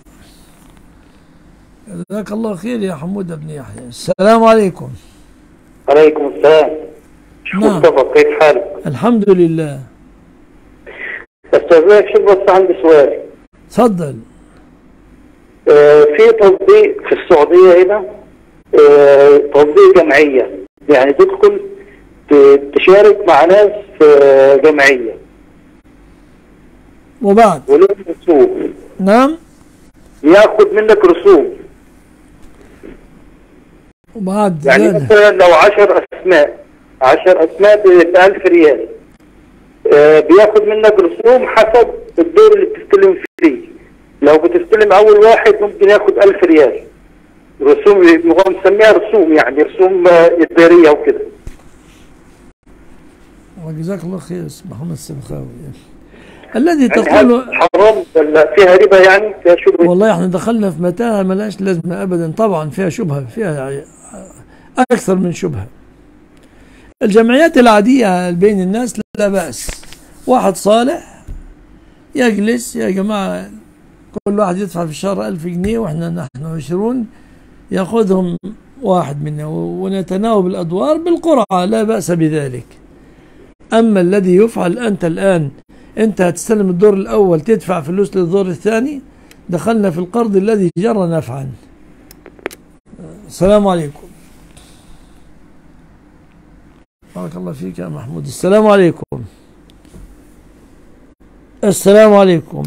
جزاك الله خير يا حمود بن يحيى السلام عليكم عليكم السلام شيخ نعم. مصطفى كيف حالك؟ الحمد لله استاذنك شيخ بس عندي سؤال تفضل آه، في تطبيق في السعودية هنا آه، تطبيق جمعية يعني تدخل ت- تشارك مع ناس في جمعية وبعد ولهم رسوم نعم ياخد منك رسوم وبعد يعني زيادة. مثلا لو 10 اسماء 10 اسماء ب 1000 ريال آه، بياخد منك رسوم حسب الدور اللي بتستلم فيه لو بتستلم اول واحد ممكن ياخد 1000 ريال رسوم هو مسميها رسوم يعني رسوم آه، اداريه وكده وجزاك الله خير اسم محمد السبخاوي الذي يعني تقول هل حرام ولا فيها ربا يعني فيها شبهه والله احنا دخلنا في متاهه ملهاش لازمه ابدا طبعا فيها شبهه فيها اكثر من شبهه الجمعيات العاديه بين الناس لا باس واحد صالح يجلس يا جماعه كل واحد يدفع في الشهر ألف جنيه واحنا نحن عشرون ياخذهم واحد منا ونتناوب الادوار بالقرعه لا باس بذلك اما الذي يفعل انت الان انت هتستلم الدور الاول تدفع فلوس للدور الثاني دخلنا في القرض الذي جرى نفعا السلام عليكم بارك الله فيك يا محمود السلام عليكم السلام عليكم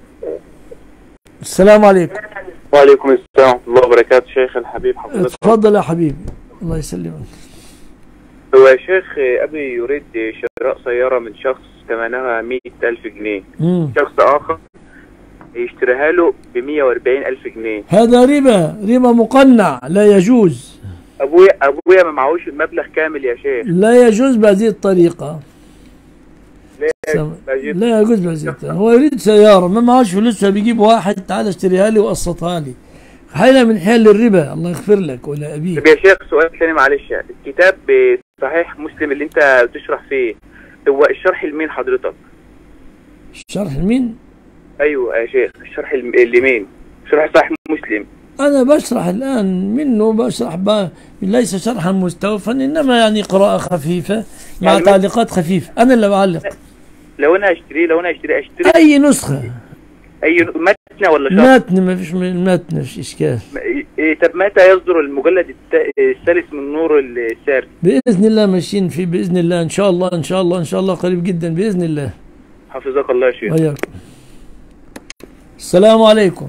السلام عليكم وعليكم السلام ورحمة الله وبركاته شيخ الحبيب حفظك تفضل يا حبيبي الله يسلمك هو يا شيخ أبي يريد شراء سيارة من شخص ثمنها مئة ألف جنيه مم. شخص آخر يشتريها له بمية وأربعين ألف جنيه هذا ربا ربا مقنع لا يجوز أبويا أبويا ما معهوش المبلغ كامل يا شيخ لا يجوز بهذه الطريقة ليه سم- بجيب- لا يجوز بهذه الطريقة هو يريد سيارة ما معهوش فلوس فبيجيب واحد تعال اشتريها لي وقسطها لي حيلة من حيل الربا الله يغفر لك ولا أبيك طب يا شيخ سؤال ثاني معلش الكتاب صحيح مسلم اللي انت بتشرح فيه هو الشرح لمين حضرتك شرح لمين ايوه يا شيخ الشرح الم- لمين شرح صحيح مسلم أنا بشرح الآن منه بشرح ب... ليس شرحا مستوفا إنما يعني قراءة خفيفة مع يعني تعليقات خفيفة أنا اللي بعلق لو انا هشتريه لو انا هشتري اشتري أي نسخة اي متن ولا شرح متن ما فيش متن مفيش إشكال إيه طب متى يصدر المجلد الت- الثالث من نور الساري بإذن الله ماشيين فيه بإذن الله إن شاء الله إن شاء الله إن شاء الله قريب جدا بإذن الله حفظك الله يا شيخ وياكم السلام عليكم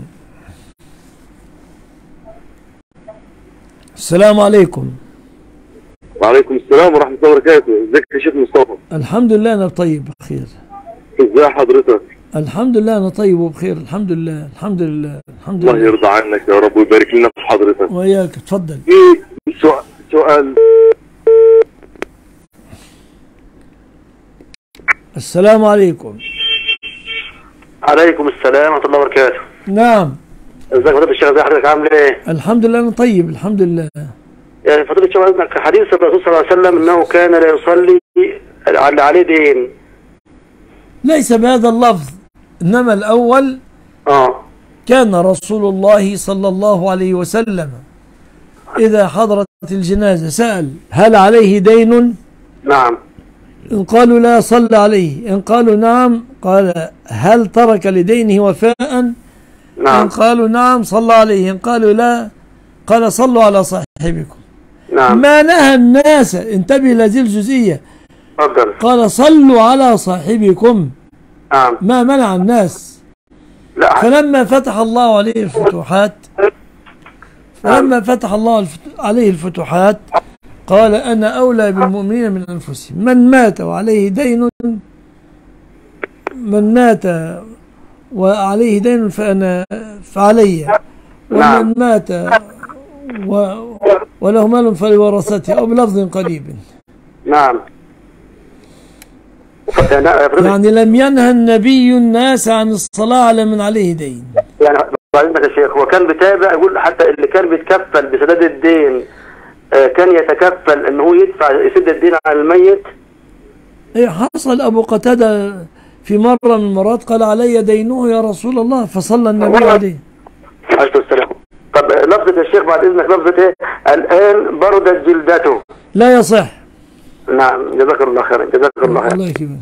السلام عليكم وعليكم السلام ورحمة الله وبركاته ازيك يا شيخ مصطفى الحمد لله أنا طيب بخير ازي حضرتك الحمد لله أنا طيب وبخير الحمد لله الحمد لله الحمد الله لله يرضى عنك يا رب ويبارك لنا في حضرتك وياك تفضل في سؤال سؤال السلام عليكم عليكم السلام ورحمة الله وبركاته نعم ازيك فضيلة الشيخ ازي حضرتك عامل ايه؟ الحمد لله أنا طيب الحمد لله يعني فضيلة الشيخ اذنك حديث الرسول صلى الله عليه وسلم انه كان لا يصلي على عليه دين ليس بهذا اللفظ إنما الأول اه كان رسول الله صلى الله عليه وسلم إذا حضرت الجنازة سأل هل عليه دين نعم إن قالوا لا صلى عليه إن قالوا نعم قال هل ترك لدينه وفاء نعم إن قالوا نعم صلى عليه إن قالوا لا قال صلوا على صاحبكم نعم ما نهى الناس انتبه لهذه الجزئية اتفضل قال صلوا على صاحبكم نعم ما منع الناس لا فلما فتح الله عليه الفتوحات فلما فتح الله الفت- عليه الفتوحات قال أنا أولى بالمؤمنين من أنفسهم من مات وعليه دين من مات وعليه دين فأنا فعلي ومن مات و وله مال فلورثته أو بلفظ قريب نعم يعني يعني لم ينهى النبي الناس عن الصلاة على من عليه دين يعني بعد اذنك يا شيخ هو كان بيتابع يقول حتى اللي كان بيتكفل بسداد الدين آه، كان يتكفل ان هو يدفع يسد الدين عن الميت إيه حصل أبو قتادة في مرة من المرات قال علي دينه يا رسول الله فصلى النبي عليه عليه السلام طب آه، لفظة يا شيخ بعد اذنك لفظة ايه الان بردت جلدته لا يصح نعم جزاك الله خيرا جزاك الله خيرا الله يكرمك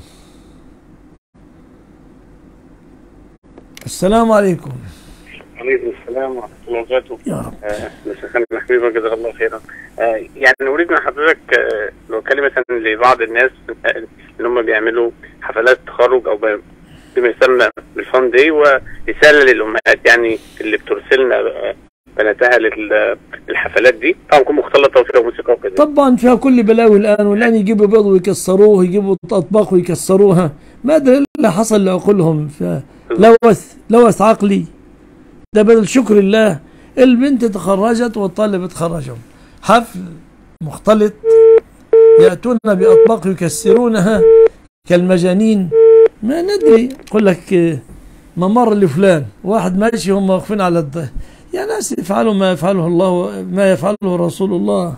السلام عليكم عليكم السلام ورحمة الله وبركاته يا رب مساء الخير جزاك الله خيرا آه، يعني نريد من حضرتك آه، لو كلمة لبعض الناس آه، اللي هم بيعملوا حفلات تخرج أو ب- بما يسمى بالفان داي ورسالة للأمهات يعني اللي بترسلنا آه، بناتها لل- للحفلات دي طبعا تكون مختلطة وفيها موسيقى وكده طبعا فيها كل بلاوي الآن والآن يجيبوا بيض ويكسروه يجيبوا أطباق ويكسروها ما أدري اللي حصل لعقولهم لوث لوث عقلي ده بدل شكر الله البنت تخرجت والطالب تخرجهم حفل مختلط يأتون بأطباق يكسرونها كالمجانين ما ندري يقول لك آه، ممر لفلان واحد ماشي هم واقفين على الض يا ناس افعلوا ما يفعله الله ما يفعله رسول الله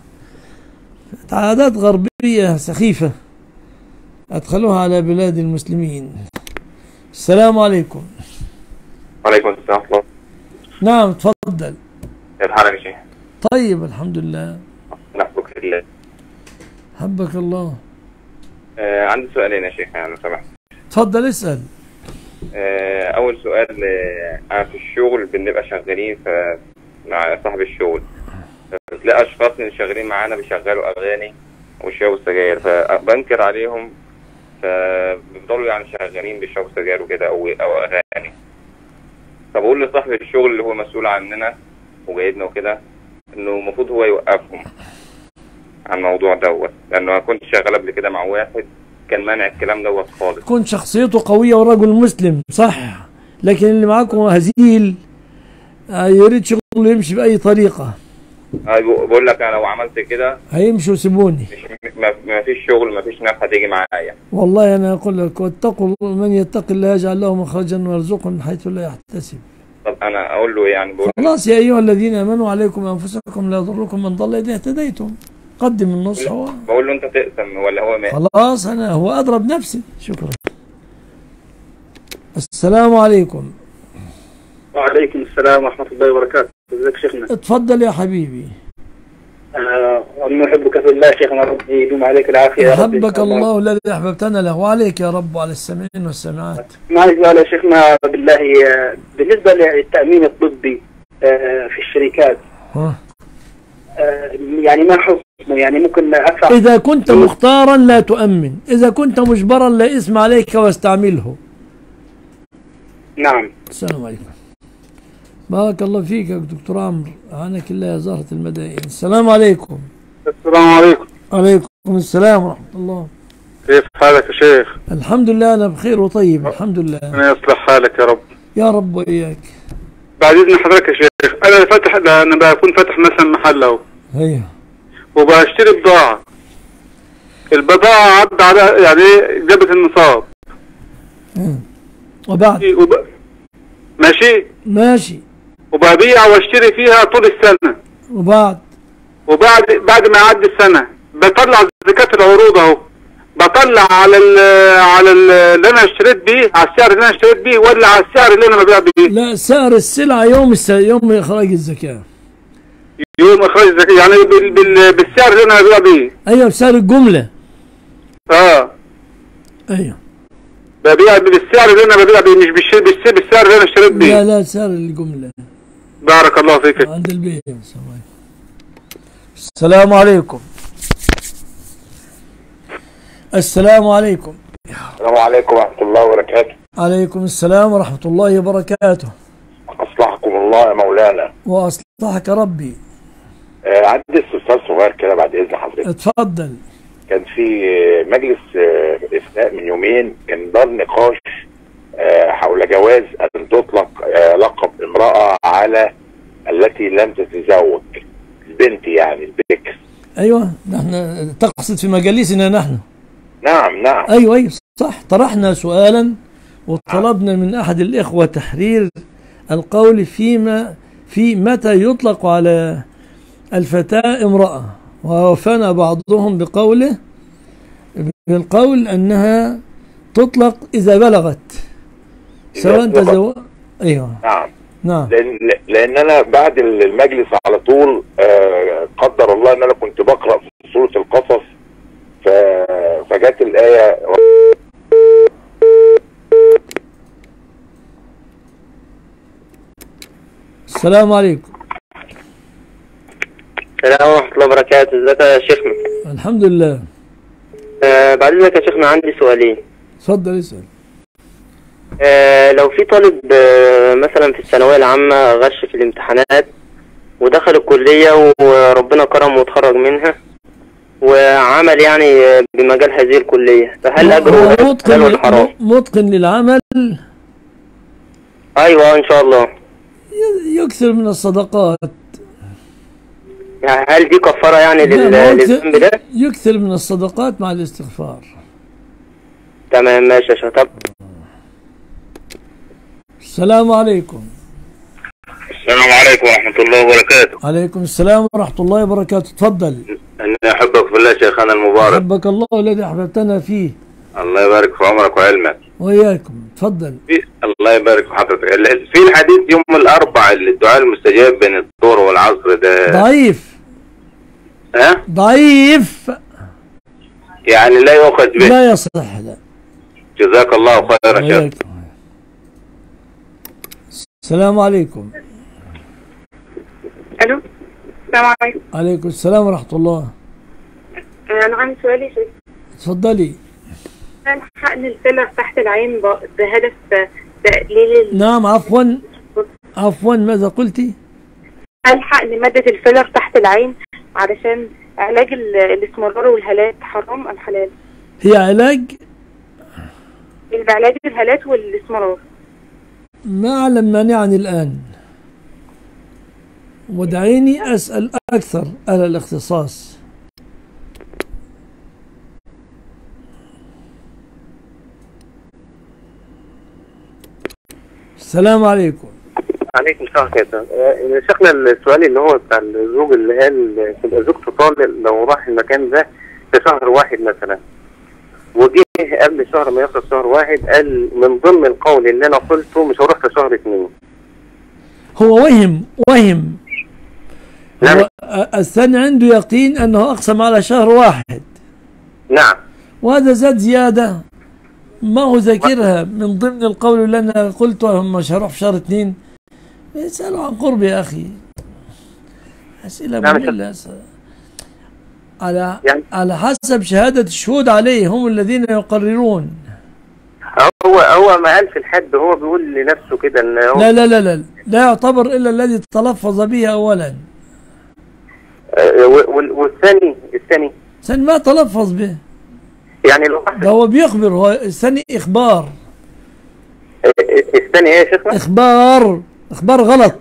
عادات غربية سخيفة أدخلوها على بلاد المسلمين السلام عليكم وعليكم السلام ورحمة الله نعم تفضل كيف حالك يا شيخ؟ طيب الحمد لله نحبك في الله حبك الله آه عندي سؤالين يا شيخ يعني لو سمحت تفضل اسأل آه أول سؤال آه أنا في الشغل بنبقى شغالين ف مع صاحب الشغل بتلاقي أشخاص اللي شغالين معانا بيشغلوا أغاني ويشربوا سجاير فبنكر عليهم فبيفضلوا يعني شغالين بيشربوا سجاير وكده أو أو أغاني فبقول لصاحب الشغل اللي هو مسؤول عننا وجايبنا وكده إنه المفروض هو يوقفهم عن الموضوع دوت لأنه أنا كنت شغال قبل كده مع واحد كان مانع الكلام دوت خالص كنت شخصيته قوية ورجل مسلم صح لكن اللي معاكم هزيل آه، يريد شغله يمشي بأي طريقة آه، بقول لك انا لو عملت كده هيمشوا وسيبوني مش ما ما فيش شغل ما فيش ناس هتيجي معايا والله أنا أقول لك واتقوا من يتق الله يجعل له مخرجا ويرزقه من حيث لا يحتسب طب انا اقول له إيه يعني بقول خلاص يا أيها الذين آمنوا عليكم أنفسكم لا يضركم من ضل إذا اهتديتم قدم النص هو بقول له انت تقسم ولا هو مات خلاص أنا هو أضرب نفسي شكرا السلام عليكم وعليكم السلام ورحمة الله وبركاته ازيك شيخنا اتفضل يا حبيبي آه نحبك في الله شيخنا ربي يدوم عليك العافية يا رب أحبك الله الذي أحببتنا له وعليك يا رب وعلى السامعين والسامعات معلش سؤال يا شيخنا بالله آه، بالنسبة للتأمين الطبي آه، في الشركات ها. آه، يعني ما حكمه يعني ممكن أدفع إذا كنت مختارا لا تؤمن إذا كنت مجبرا لا إثم عليك واستعمله نعم السلام عليكم بارك الله فيك يا دكتور عمرو عنك الله يا زهرة المدائن السلام عليكم السلام عليكم عليكم السلام ورحمة الله كيف حالك يا شيخ الحمد لله أنا بخير وطيب الحمد لله ربنا يصلح حالك يا رب يا رب وإياك بعد اذن حضرتك يا شيخ انا فاتح انا بكون فاتح مثلا محل اهو ايوه وبشتري بضاعة البضاعة عدى على يعني جابت النصاب وبعد وب... ماشي ماشي وببيع واشتري فيها طول السنة وبعد وبعد بعد ما يعدي السنة بطلع زكاة العروض اهو بطلع على ال على ال اللي انا اشتريت بيه على السعر اللي انا اشتريت بيه ولا على السعر اللي انا ببيع بيه لا سعر السلعة يوم الس... يوم إخراج الزكاة يوم اخراج الزكاة يعني بال... بال... بالسعر اللي انا ببيع بيه أيوة بسعر الجملة اه أيوة ببيع بالسعر اللي انا ببيع بيه مش بالش... بالس... بالسعر اللي انا اشتريت لا بيه لا سعر الجملة بارك الله فيك عند البيت السلام عليكم السلام عليكم السلام عليكم السلام عليكم ورحمة الله وبركاته عليكم السلام ورحمة الله وبركاته أصلحكم الله يا مولانا وأصلحك ربي آه عندي استفسار صغير كده بعد إذن حضرتك اتفضل كان في مجلس آه، إفتاء من يومين كان دار نقاش آه، حول جواز أن تطلق آه، لقب امرأة على التي لم تتزوج البنت يعني البكر أيوة نحن تقصد في مجالسنا نحن نعم نعم أيوة أيوة صح طرحنا سؤالا وطلبنا من أحد الإخوة تحرير القول فيما في متى يطلق على الفتاة امرأة ووفانا بعضهم بقوله بالقول أنها تطلق إذا بلغت سواء بلغت. تزوج أيوة نعم نعم لان لان انا بعد المجلس على طول آه، قدر الله ان انا كنت بقرا في سوره القصص ف... فجت الايه السلام عليكم السلام ورحمة الله وبركاته ازيك يا شيخنا الحمد لله آه بعد اذنك يا شيخنا عندي سؤالين اتفضل اسأل آه لو في طالب آه مثلا في الثانوية العامة غش في الامتحانات ودخل الكلية وربنا كرمه وتخرج منها وعمل يعني آه، بمجال هذه الكلية فهل هو أجره حلال متقن ولا حرام؟ متقن للعمل أيوه إن شاء الله يكثر من الصدقات يعني هل دي كفارة يعني لا، لل- ما هو للذنب ده؟ يكثر من الصدقات مع الاستغفار تمام ماشي يا شيخ طب السلام عليكم السلام عليكم ورحمة الله وبركاته عليكم السلام ورحمة الله وبركاته تفضل أنا أحبك في الله شيخنا المبارك أحبك الله الذي أحببتنا فيه الله يبارك في عمرك وعلمك وإياكم تفضل في الله يبارك في حضرتك ال- في الحديث يوم الأربع اللي الدعاء المستجاب بين الظهر والعصر ده ضعيف ها ضعيف يعني لا يؤخذ به لا يصح لا جزاك الله خيرا شيخ وإياكم السلام عليكم الو السلام عليكم عليكم السلام ورحمة الله انا عندي سؤال يا شيخ تفضلي هل حقن الفيلر تحت العين ب- بهدف تقليل ال- نعم عفوا عفوا ماذا قلتي هل حقن مادة الفيلر تحت العين علشان علاج ال- الاسمرار والهالات حرام ام حلال؟ هي علاج بعلاج الهالات والاسمرار ما أعلم مانعني الآن ودعيني أسأل أكثر أهل الاختصاص السلام عليكم عليكم السلام كده آه، شيخنا السؤال اللي هو بتاع الزوج اللي قال تبقى زوجته طالق لو راح المكان ده في شهر واحد مثلا وجه قبل شهر ما يخلص شهر واحد قال من ضمن القول اللي انا قلته مش هروح في شهر اثنين هو وهم وهم هو الثاني عنده يقين أنه أقسم على شهر واحد نعم وهذا زاد زيادة ما هو ذاكرها من ضمن القول اللي أنا قلته مش هروح في شهر اثنين اسألوا عن قرب يا أخي أسئلة نعم، مملة على على حسب شهادة الشهود عليه هم الذين يقررون هو هو ما قال في الحد هو بيقول لنفسه كده ان هو لا لا لا لا لا يعتبر إلا الذي تلفظ به أولا آه، وال- والثاني الثاني ثاني ما تلفظ به يعني لو ده هو بيخبر هو الثاني إخبار الثاني ايه يا شيخنا؟ إخبار إخبار غلط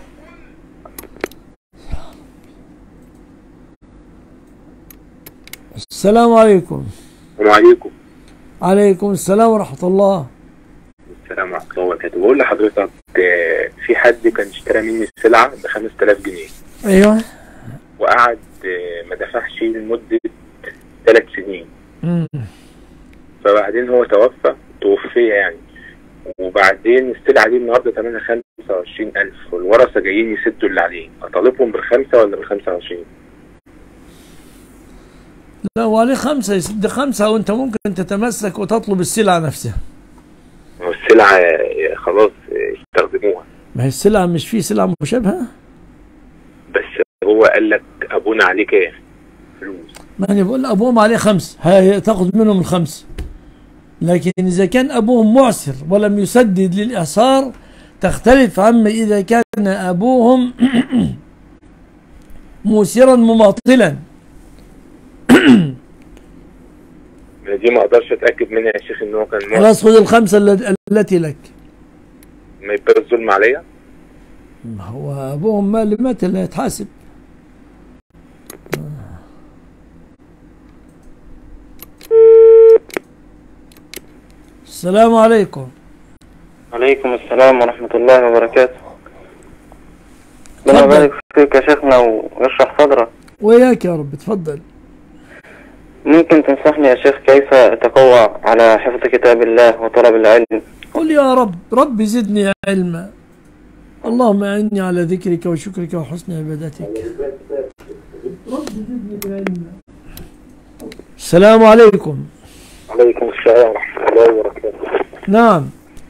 السلام عليكم وعليكم عليكم السلام ورحمة الله السلام ورحمة الله وبركاته بقول لحضرتك آه، في حد كان اشترى مني السلعة ب 5000 جنيه أيوه وقعد آه، ما دفعش لمدة ثلاث سنين مم. فبعدين هو توفى توفي يعني وبعدين السلعة دي النهاردة ثمنها 25000 والورثة جايين يسدوا اللي عليه أطالبهم بالخمسة ولا بالخمسة وعشرين؟ لا وعليه خمسة يسد خمسة وأنت ممكن تتمسك وتطلب السلعة نفسها والسلعة آه، خلاص آه، استخدموها ما هي السلعة مش في سلعة مشابهة بس هو قال لك أبونا عليه كام؟ ما أنا بقول أبوهم عليه خمس هاي تاخذ منهم الخمس لكن إذا كان أبوهم معسر ولم يسدد للإعصار تختلف عما إذا كان أبوهم موسرا مماطلا دي ما أقدرش أتأكد منها يا شيخ إن هو كان خلاص خذ الخمسة الل- التي لك ما يبقى الظلم عليا ما هو أبوهم ما مات لا يتحاسب السلام عليكم عليكم السلام ورحمة الله وبركاته ربنا تفضل. يبارك فيك يا شيخنا ويشرح صدرك وياك يا رب تفضل ممكن تنصحني يا شيخ كيف أتقوى على حفظ كتاب الله وطلب العلم قل يا رب رب زدني علما اللهم أعني على ذكرك وشكرك وحسن عبادتك رب زدني علما السلام عليكم عليكم السلام ورحمة الله وبركاته نعم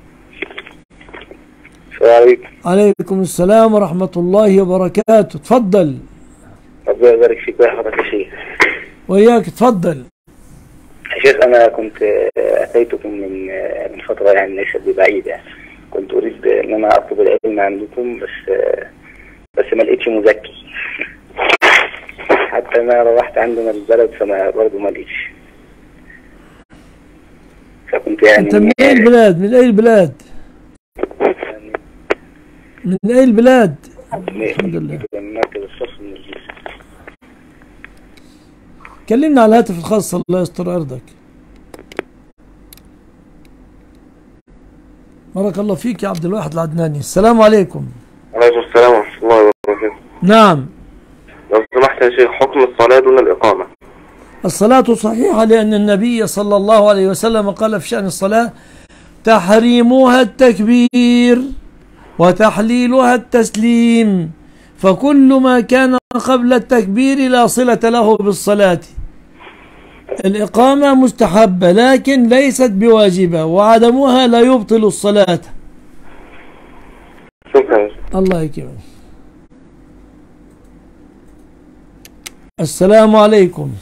السلام عليكم عليكم السلام ورحمة الله وبركاته تفضل ربنا يبارك فيك ويا حضرتك يا شيخ وياك تفضل يا شيخ أنا كنت آه، أتيتكم من آه، من فترة يعني ليست ببعيد يعني كنت أريد إن أنا أطلب العلم عندكم بس آه، بس ما لقيتش مزكي حتى أنا روحت عندنا البلد فما برضه ما لقيتش فكنت يعني أنت من أي البلاد من أي البلاد من أي البلاد الحمد لله من مركز الصف من الجيزة كلمنا على الهاتف الخاص الله يستر أرضك بارك الله فيك يا عبد الواحد العدناني السلام عليكم عليكم السلام ورحمة الله وبركاته نعم لو سمحت يا شيخ حكم الصلاة دون الإقامة الصلاة صحيحة لأن النبي صلى الله عليه وسلم قال في شأن الصلاة تحريمها التكبير وتحليلها التسليم فكل ما كان قبل التكبير لا صلة له بالصلاة الإقامة مستحبة لكن ليست بواجبة وعدمها لا يبطل الصلاة شكرا الله يكرمك السلام عليكم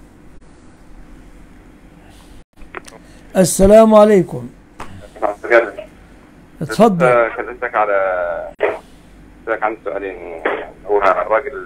السلام عليكم اتفضل كلمتك على سألتك عن سؤالين هو الراجل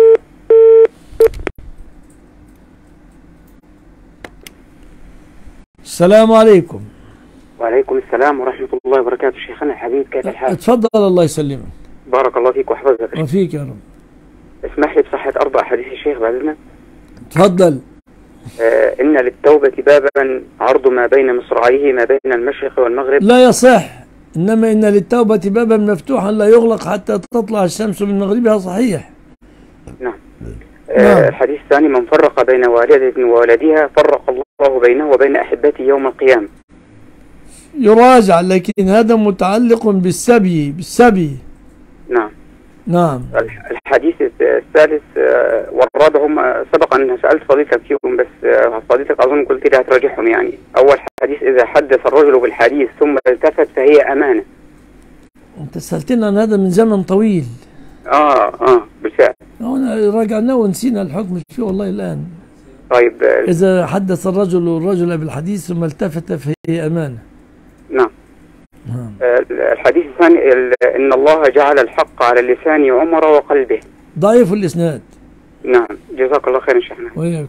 السلام عليكم وعليكم السلام ورحمة الله وبركاته شيخنا الحبيب كيف الحال؟ اتفضل الله يسلمك بارك الله فيك وحفظك وفيك يا رب اسمح لي بصحة أربع حديث الشيخ بعد إذنك تفضل آه إن للتوبة بابا عرض ما بين مصراعيه ما بين المشرق والمغرب لا يصح إنما إن للتوبة بابا مفتوحا لا يغلق حتى تطلع الشمس من مغربها صحيح نعم آه الحديث الثاني من فرق بين والدة وولدها فرق الله بينه وبين أحبته يوم القيامة يراجع لكن هذا متعلق بالسبي بالسبي نعم نعم الح- الحديث الثالث آه، والرابع هم سبق أن سألت فضيلتك فيهم بس آه، فضيلتك أظن قلت لي هتراجعهم يعني أول حديث إذا حدث الرجل بالحديث ثم التفت فهي أمانة أنت سألتنا عن هذا من زمن طويل آه آه بالفعل هنا راجعناه ونسينا الحكم فيه والله الآن طيب آه، إذا حدث الرجل الرجل بالحديث ثم التفت فهي أمانة نعم آه، الحديث الثاني ال- إن الله جعل الحق على لسان عمر وقلبه ضعيف الإسناد نعم جزاك الله خيرا شيخنا وإياك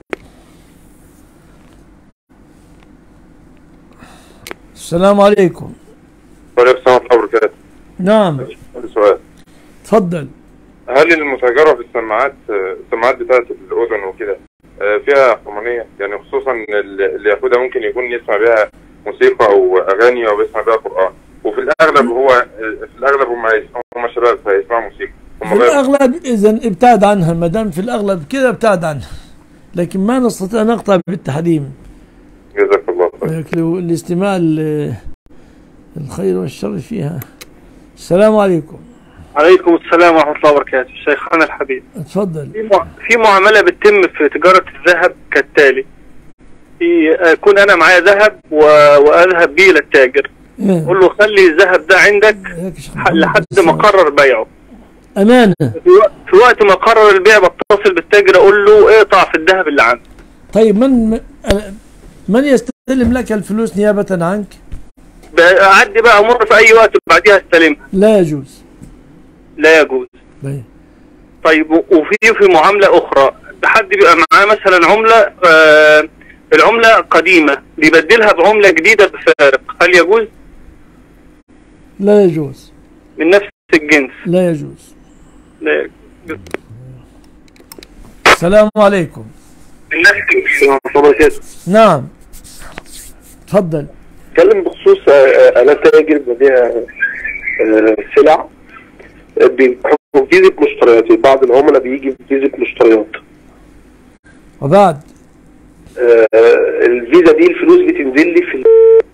السلام عليكم وعليكم السلام ورحمة الله وبركاته نعم عندي سؤال تفضل هل المتاجرة في السماعات السماعات بتاعت الأذن وكده آه، فيها حرمانية يعني خصوصا ال- اللي ياخدها ممكن يكون يسمع بيها موسيقى أو أغاني أو بيسمع بيها قرآن وفي الأغلب هو في الأغلب هم هم شباب فيسمعوا موسيقى هم في غير الأغلب إذا ابتعد عنها ما دام في الأغلب كده ابتعد عنها لكن ما نستطيع أن نقطع بالتحريم جزاك الله ولكن الاستماع ال- الخير والشر فيها السلام عليكم عليكم السلام ورحمة الله وبركاته شيخنا الحبيب اتفضل في مع- في معاملة بتتم في تجارة الذهب كالتالي في أكون أنا معايا ذهب و... وأذهب به للتاجر أقول له خلي الذهب ده عندك ح- لحد ما قرر بيعه أمانة في وقت, في وقت ما قرر البيع بتصل بالتاجر أقول له اقطع في الذهب اللي عندك طيب من من يستلم لك الفلوس نيابة عنك أعدي بقى أمر في أي وقت بعديها استلمها لا يجوز لا يجوز طيب. طيب و- وفي في معاملة أخرى حد بيبقى معاه مثلا عملة آه العملة قديمة بيبدلها بعملة جديدة بفارق هل يجوز لا يجوز من نفس الجنس لا يجوز لا يجوز السلام عليكم من نفس الجنس نعم تفضل اتكلم بخصوص آه، آه، انا تاجر ببيع آه، سلع آه، بيحكموا فيزة مشتريات بعض العملاء بيجي بفيزة مشتريات وبعد آه، آه، الفيزا دي الفلوس بتنزل لي في ال-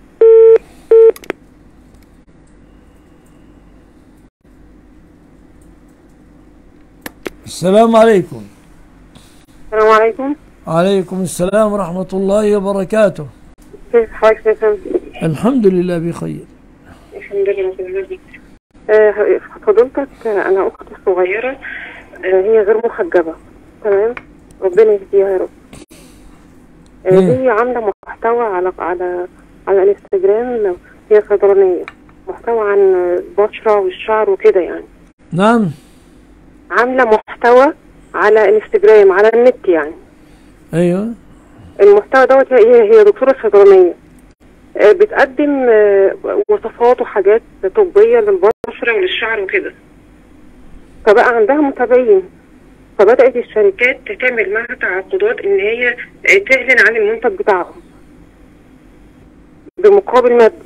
السلام عليكم السلام عليكم عليكم السلام ورحمة الله وبركاته كيف حالك يا فندم؟ الحمد لله بخير الحمد لله بالله آه، فضيلتك آه، أنا أختي الصغيرة آه، هي غير محجبة تمام ربنا يهديها يا رب آه، مم. هي عاملة محتوى على على على الانستجرام هي صيدلانية محتوى عن البشرة والشعر وكده يعني نعم عاملة محتوى على انستجرام على النت يعني ايوه المحتوى دوت هي هي دكتورة صيدلانية آه، بتقدم آه، وصفات وحاجات طبية للبشرة وللشعر وكده فبقى عندها متابعين فبدأت الشركات تعمل معها تعاقدات إن هي آه، تعلن عن المنتج بتاعهم بمقابل مادي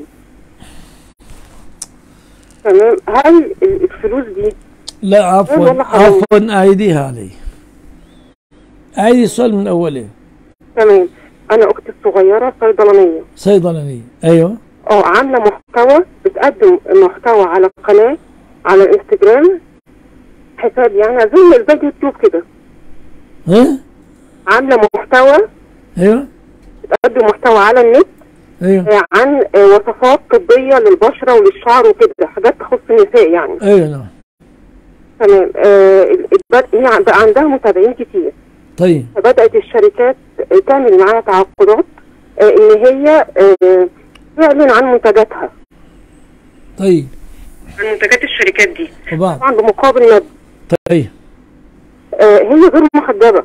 تمام هل الفلوس دي لا عفوا والله حرام. عفوا أعيديها علي أعيدي السؤال من أوله تمام أنا أختي الصغيرة صيدلانية صيدلانية أيوه اه عامله محتوى بتقدم محتوى على القناه على الانستجرام حساب يعني زي زي اليوتيوب كده ها عامله محتوى أيوه بتقدم محتوى على النت أيوه آه، عن آه، وصفات طبيه للبشره وللشعر وكده حاجات تخص النساء يعني أيوه نعم تمام آه، ال- البد- هي عن- بقى عندها متابعين كتير طيب فبدات الشركات آه، تعمل معاها تعاقدات آه، ان هي آه، تعلن عن منتجاتها طيب عن منتجات الشركات دي وبعد طبعا بمقابل مادي طيب آه، هي غير محجبه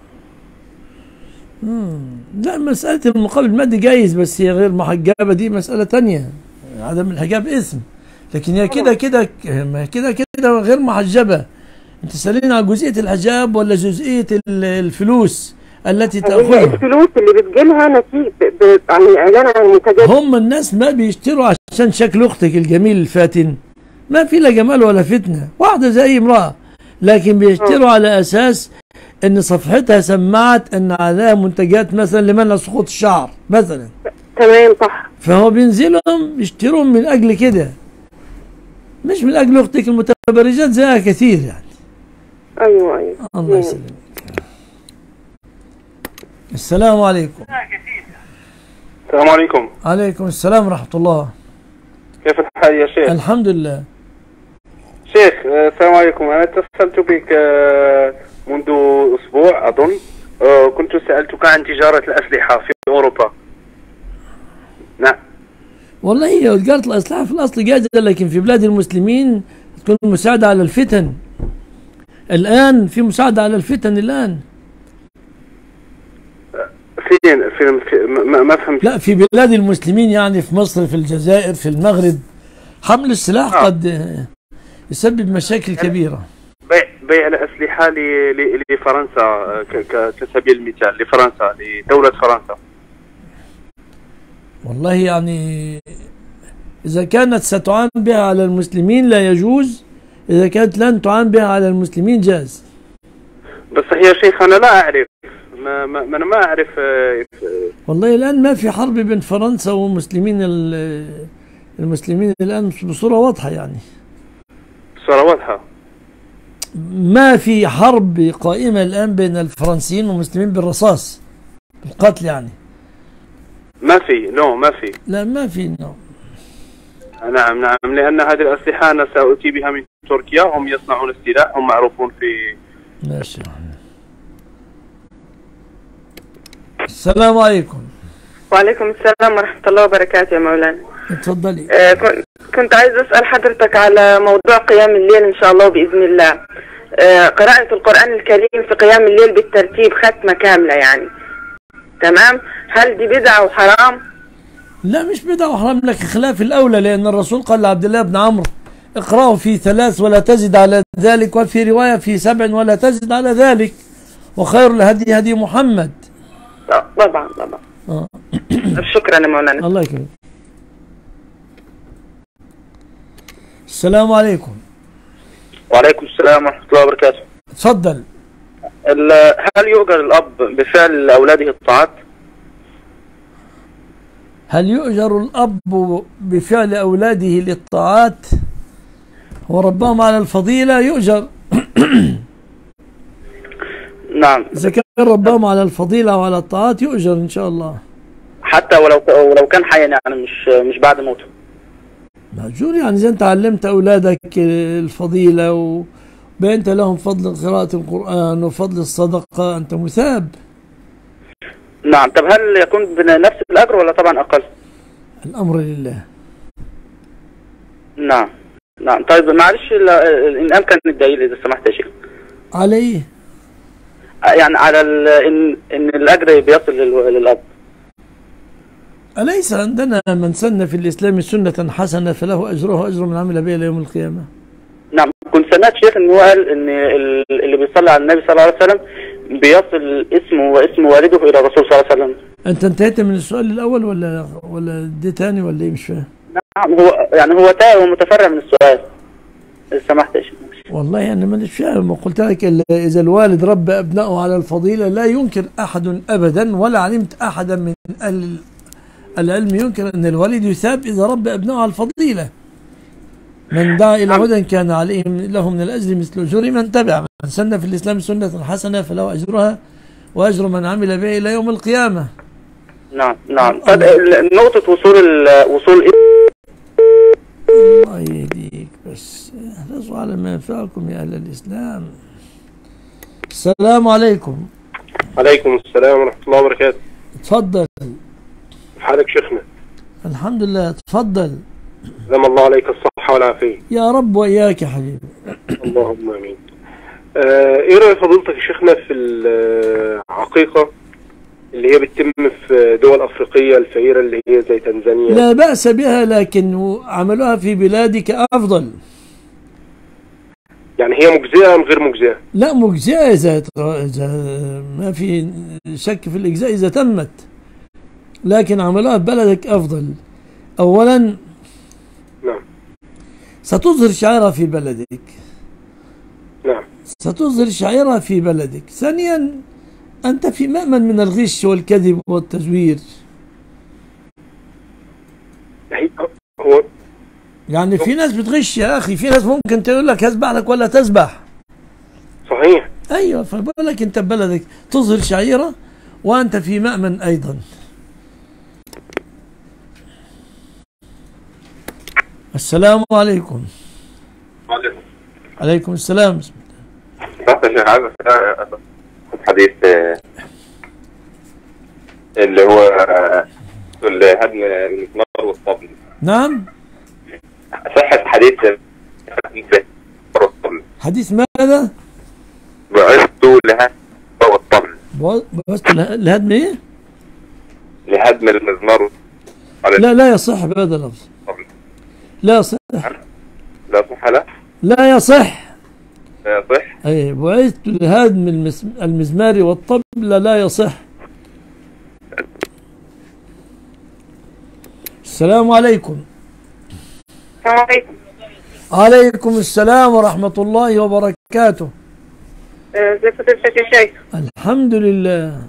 مم. لا مسألة المقابل المادي جايز بس هي غير محجبة دي مسألة تانية عدم الحجاب اسم لكن هي كده كده ما هي كده كده غير محجبة انت سألين عن جزئية الحجاب ولا جزئية ال- الفلوس التي هي تأخذها الفلوس اللي بتجيلها نتيجة ب- ب- عن اعلان عن المنتجات هم الناس ما بيشتروا عشان شكل اختك الجميل الفاتن ما في لا جمال ولا فتنه واحده زي امراه لكن بيشتروا على اساس ان صفحتها سمعت ان عليها منتجات مثلا لمنع سقوط الشعر مثلا تمام صح فهو بينزلهم يشترون من اجل كده مش من اجل اختك المتبرجات زيها كثير يعني ايوه ايوه الله يسلمك السلام عليكم السلام عليكم عليكم السلام ورحمه الله كيف الحال يا شيخ الحمد لله شيخ آه، السلام عليكم أنا اتصلت بك آه، منذ أسبوع أظن آه، كنت سألتك عن تجارة الأسلحة في أوروبا نعم والله هي تجارة الأسلحة في الأصل جائزة لكن في بلاد المسلمين تكون مساعدة على الفتن الآن في مساعدة على الفتن الآن فين فين في ما, ما فهمت لا في بلاد المسلمين يعني في مصر في الجزائر في المغرب حمل السلاح قد يسبب مشاكل كبيرة بيع بيع الأسلحة ل- ل- لفرنسا آه، ك- ك- كسبيل المثال لفرنسا لدولة فرنسا والله يعني إذا كانت ستعان بها على المسلمين لا يجوز إذا كانت لن تعان بها على المسلمين جاز بس يا شيخ أنا لا أعرف ما, ما, ما أنا ما أعرف آه، والله الآن ما في حرب بين فرنسا ومسلمين ال- المسلمين الآن بصورة واضحة يعني صورة واضحة ما في حرب قائمة الآن بين الفرنسيين والمسلمين بالرصاص بالقتل يعني ما في نو ما في لا ما في نوع نعم نعم لأن هذه الأسلحة أنا سأتي بها من تركيا هم يصنعون السلاح هم معروفون في ماشي السلام عليكم وعليكم السلام ورحمة الله وبركاته يا مولانا اتفضلي آه، كن- كنت عايز أسأل حضرتك على موضوع قيام الليل إن شاء الله بإذن الله آه، قراءة القرآن الكريم في قيام الليل بالترتيب ختمة كاملة يعني تمام هل دي بدعة وحرام لا مش بدعة وحرام لك خلاف الأولى لأن الرسول قال لعبد الله بن عمرو اقرأه في ثلاث ولا تزد على ذلك وفي رواية في سبع ولا تزد على ذلك وخير الهدي هدي محمد طبعا طبعا آه. شكرا يا مولانا الله يكرمك السلام عليكم وعليكم السلام ورحمة الله وبركاته تفضل ال- هل يؤجر الأب بفعل أولاده الطاعات؟ هل يؤجر الأب بفعل أولاده للطاعات وربهم على الفضيلة يؤجر نعم إذا كان ربهم على الفضيلة وعلى الطاعات يؤجر إن شاء الله حتى ولو ولو كان حيا يعني مش مش بعد موته مأجور يعني إذا أنت علمت أولادك الفضيلة وبينت لهم فضل قراءة القرآن وفضل الصدقة أنت مثاب نعم طب هل يكون بنفس الأجر ولا طبعا أقل؟ الأمر لله نعم نعم طيب معلش ال- إن أمكن الدليل إذا سمحت يا شيخ عليه يعني على ال- إن إن الأجر بيصل لل- للأب أليس عندنا من سن في الإسلام سنة حسنة فله أجره أجر من عمل بها إلى يوم القيامة نعم كنت سمعت شيخ إن هو قال إن ال- اللي بيصلي على النبي صلى الله عليه وسلم بيصل اسمه واسم والده إلى الرسول صلى الله عليه وسلم أنت انتهيت من السؤال الأول ولا ولا دي تاني ولا إيه مش فاهم نعم هو يعني هو تاه ومتفرع من السؤال إذا سمحت يا شيخ والله أنا مانيش فاهم قلت لك ال- إذا الوالد ربى أبنائه على الفضيلة لا ينكر أحد أبدا ولا علمت أحدا من أهل العلم ينكر أن الوالد يثاب إذا ربى أبنائه على الفضيلة من دعا إلى هدى كان عليهم له من الأجر مثل أجور من تبع من سن في الإسلام سنة حسنة فله أجرها وأجر من عمل بها إلى يوم القيامة نعم نعم طب ال- نقطة وصول ال- وصول الله يهديك بس احرصوا على ما ينفعكم يا أهل الإسلام السلام عليكم عليكم السلام ورحمة الله وبركاته تفضل حالك شيخنا الحمد لله تفضل دام الله عليك الصحة والعافية يا رب وإياك يا حبيبي اللهم امين. آه ايه رأي فضيلتك يا شيخنا في العقيقة اللي هي بتتم في دول افريقية الفقيرة اللي هي زي تنزانيا لا بأس بها لكن عملوها في بلادك أفضل يعني هي مجزئه ام غير مجزئه لا مجزئة إذا إذا ما في شك في الإجزاء إذا تمت لكن عملها في بلدك أفضل أولا نعم ستظهر شعيرها في بلدك نعم ستظهر شعيرها في بلدك ثانيا أنت في مأمن من الغش والكذب والتزوير هي- هو يعني في ناس بتغش يا أخي في ناس ممكن تقول لك هسبح لك ولا تسبح صحيح أيوة فبقول لك أنت ببلدك تظهر شعيرة وأنت في مأمن أيضا السلام عليكم عليكم السلام بس يا شيخ عايز أسأل حديث آه، اللي هو آه، الهدم المسمار والطبل نعم صحة حديث المسمار والطبل حديث ماذا؟ بعثت لهدم والطبل بس الهدم ايه؟ لهدم المزمار لا لا يصح بهذا اللفظ لا يصح لا صح لا لا يصح لا يصح اي بعثت لهدم المس- المزمار والطبل لا يصح السلام عليكم السلام عليكم عليكم السلام ورحمة الله وبركاته آه، ازي فضيلتك يا شيخ الحمد لله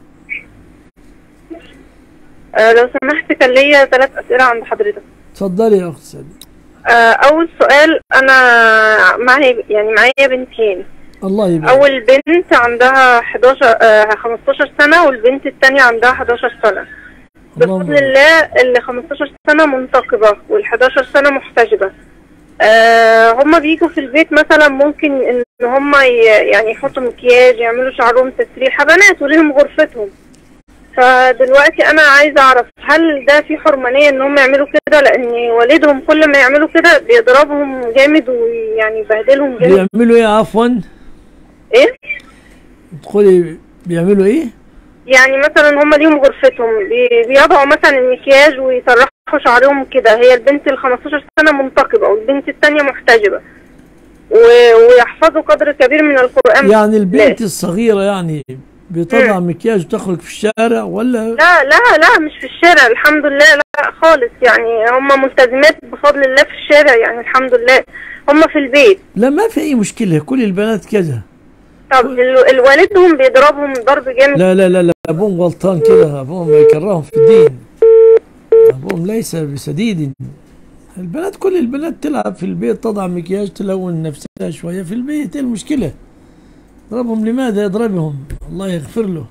آه، لو سمحت كان ليا ثلاث أسئلة عند حضرتك تفضلي يا أخت سلمى آه، أول سؤال أنا معي يعني معايا بنتين الله يبارك أول بنت عندها 11 آه، 15 سنة والبنت الثانية عندها 11 سنة بفضل الله ال 15 سنة منتقبة وال 11 سنة محتجبة آه هما بيجوا في البيت مثلا ممكن ان هما ي- يعني يحطوا مكياج يعملوا شعرهم تسريحة بنات وليهم غرفتهم فدلوقتي انا عايزة اعرف هل ده في حرمانية ان هم يعملوا كده لان والدهم كل ما يعملوا كده بيضربهم جامد ويعني يبهدلهم جامد بيعملوا ايه عفوا ايه تقولي بيعملوا ايه يعني مثلا هم ليهم غرفتهم بي- بيضعوا مثلا المكياج ويسرحوا شعرهم كده هي البنت ال 15 سنة منتقبة والبنت التانية محتجبة و- ويحفظوا قدر كبير من القرآن يعني البنت الصغيرة يعني بتضع مكياج وتخرج في الشارع ولا لا لا لا مش في الشارع الحمد لله لا خالص يعني هم ملتزمات بفضل الله في الشارع يعني الحمد لله هم في البيت لا ما في اي مشكلة كل البنات كذا طب ال- الوالدهم بيضربهم ضرب جامد لا لا لا لا ابوهم غلطان كده ابوهم يكرههم في الدين ابوهم ليس بسديد البنات كل البنات تلعب في البيت تضع مكياج تلون نفسها شوية في البيت ايه المشكلة يضربهم لماذا يضربهم الله يغفر له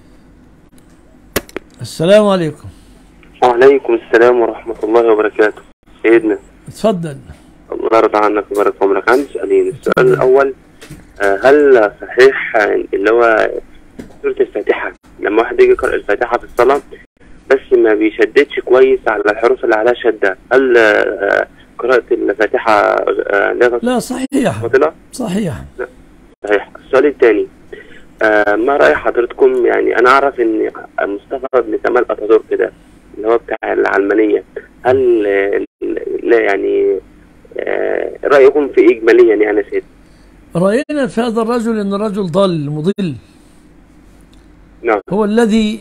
السلام عليكم وعليكم السلام ورحمة الله وبركاته سيدنا اتفضل الله يرضى عنك ويبارك في عمرك عندي سؤالين السؤال الأول آه، هل صحيح اللي هو سورة الفاتحة لما واحد يجي يقرأ الفاتحة في الصلاة بس ما بيشددش كويس على الحروف اللي عليها شدة هل آه، قراءة الفاتحة آه، لها لا صحيح باطلة؟ صحيح صحيح السؤال الثاني آه ما رأي حضرتكم يعني أنا أعرف إن مصطفى بن كمال أتاتورك ده اللي هو بتاع العلمانية هل آه، لا يعني آه رأيكم في إجماليا يعني يا سيدي رأينا في هذا الرجل أن الرجل ضل مضل نعم هو الذي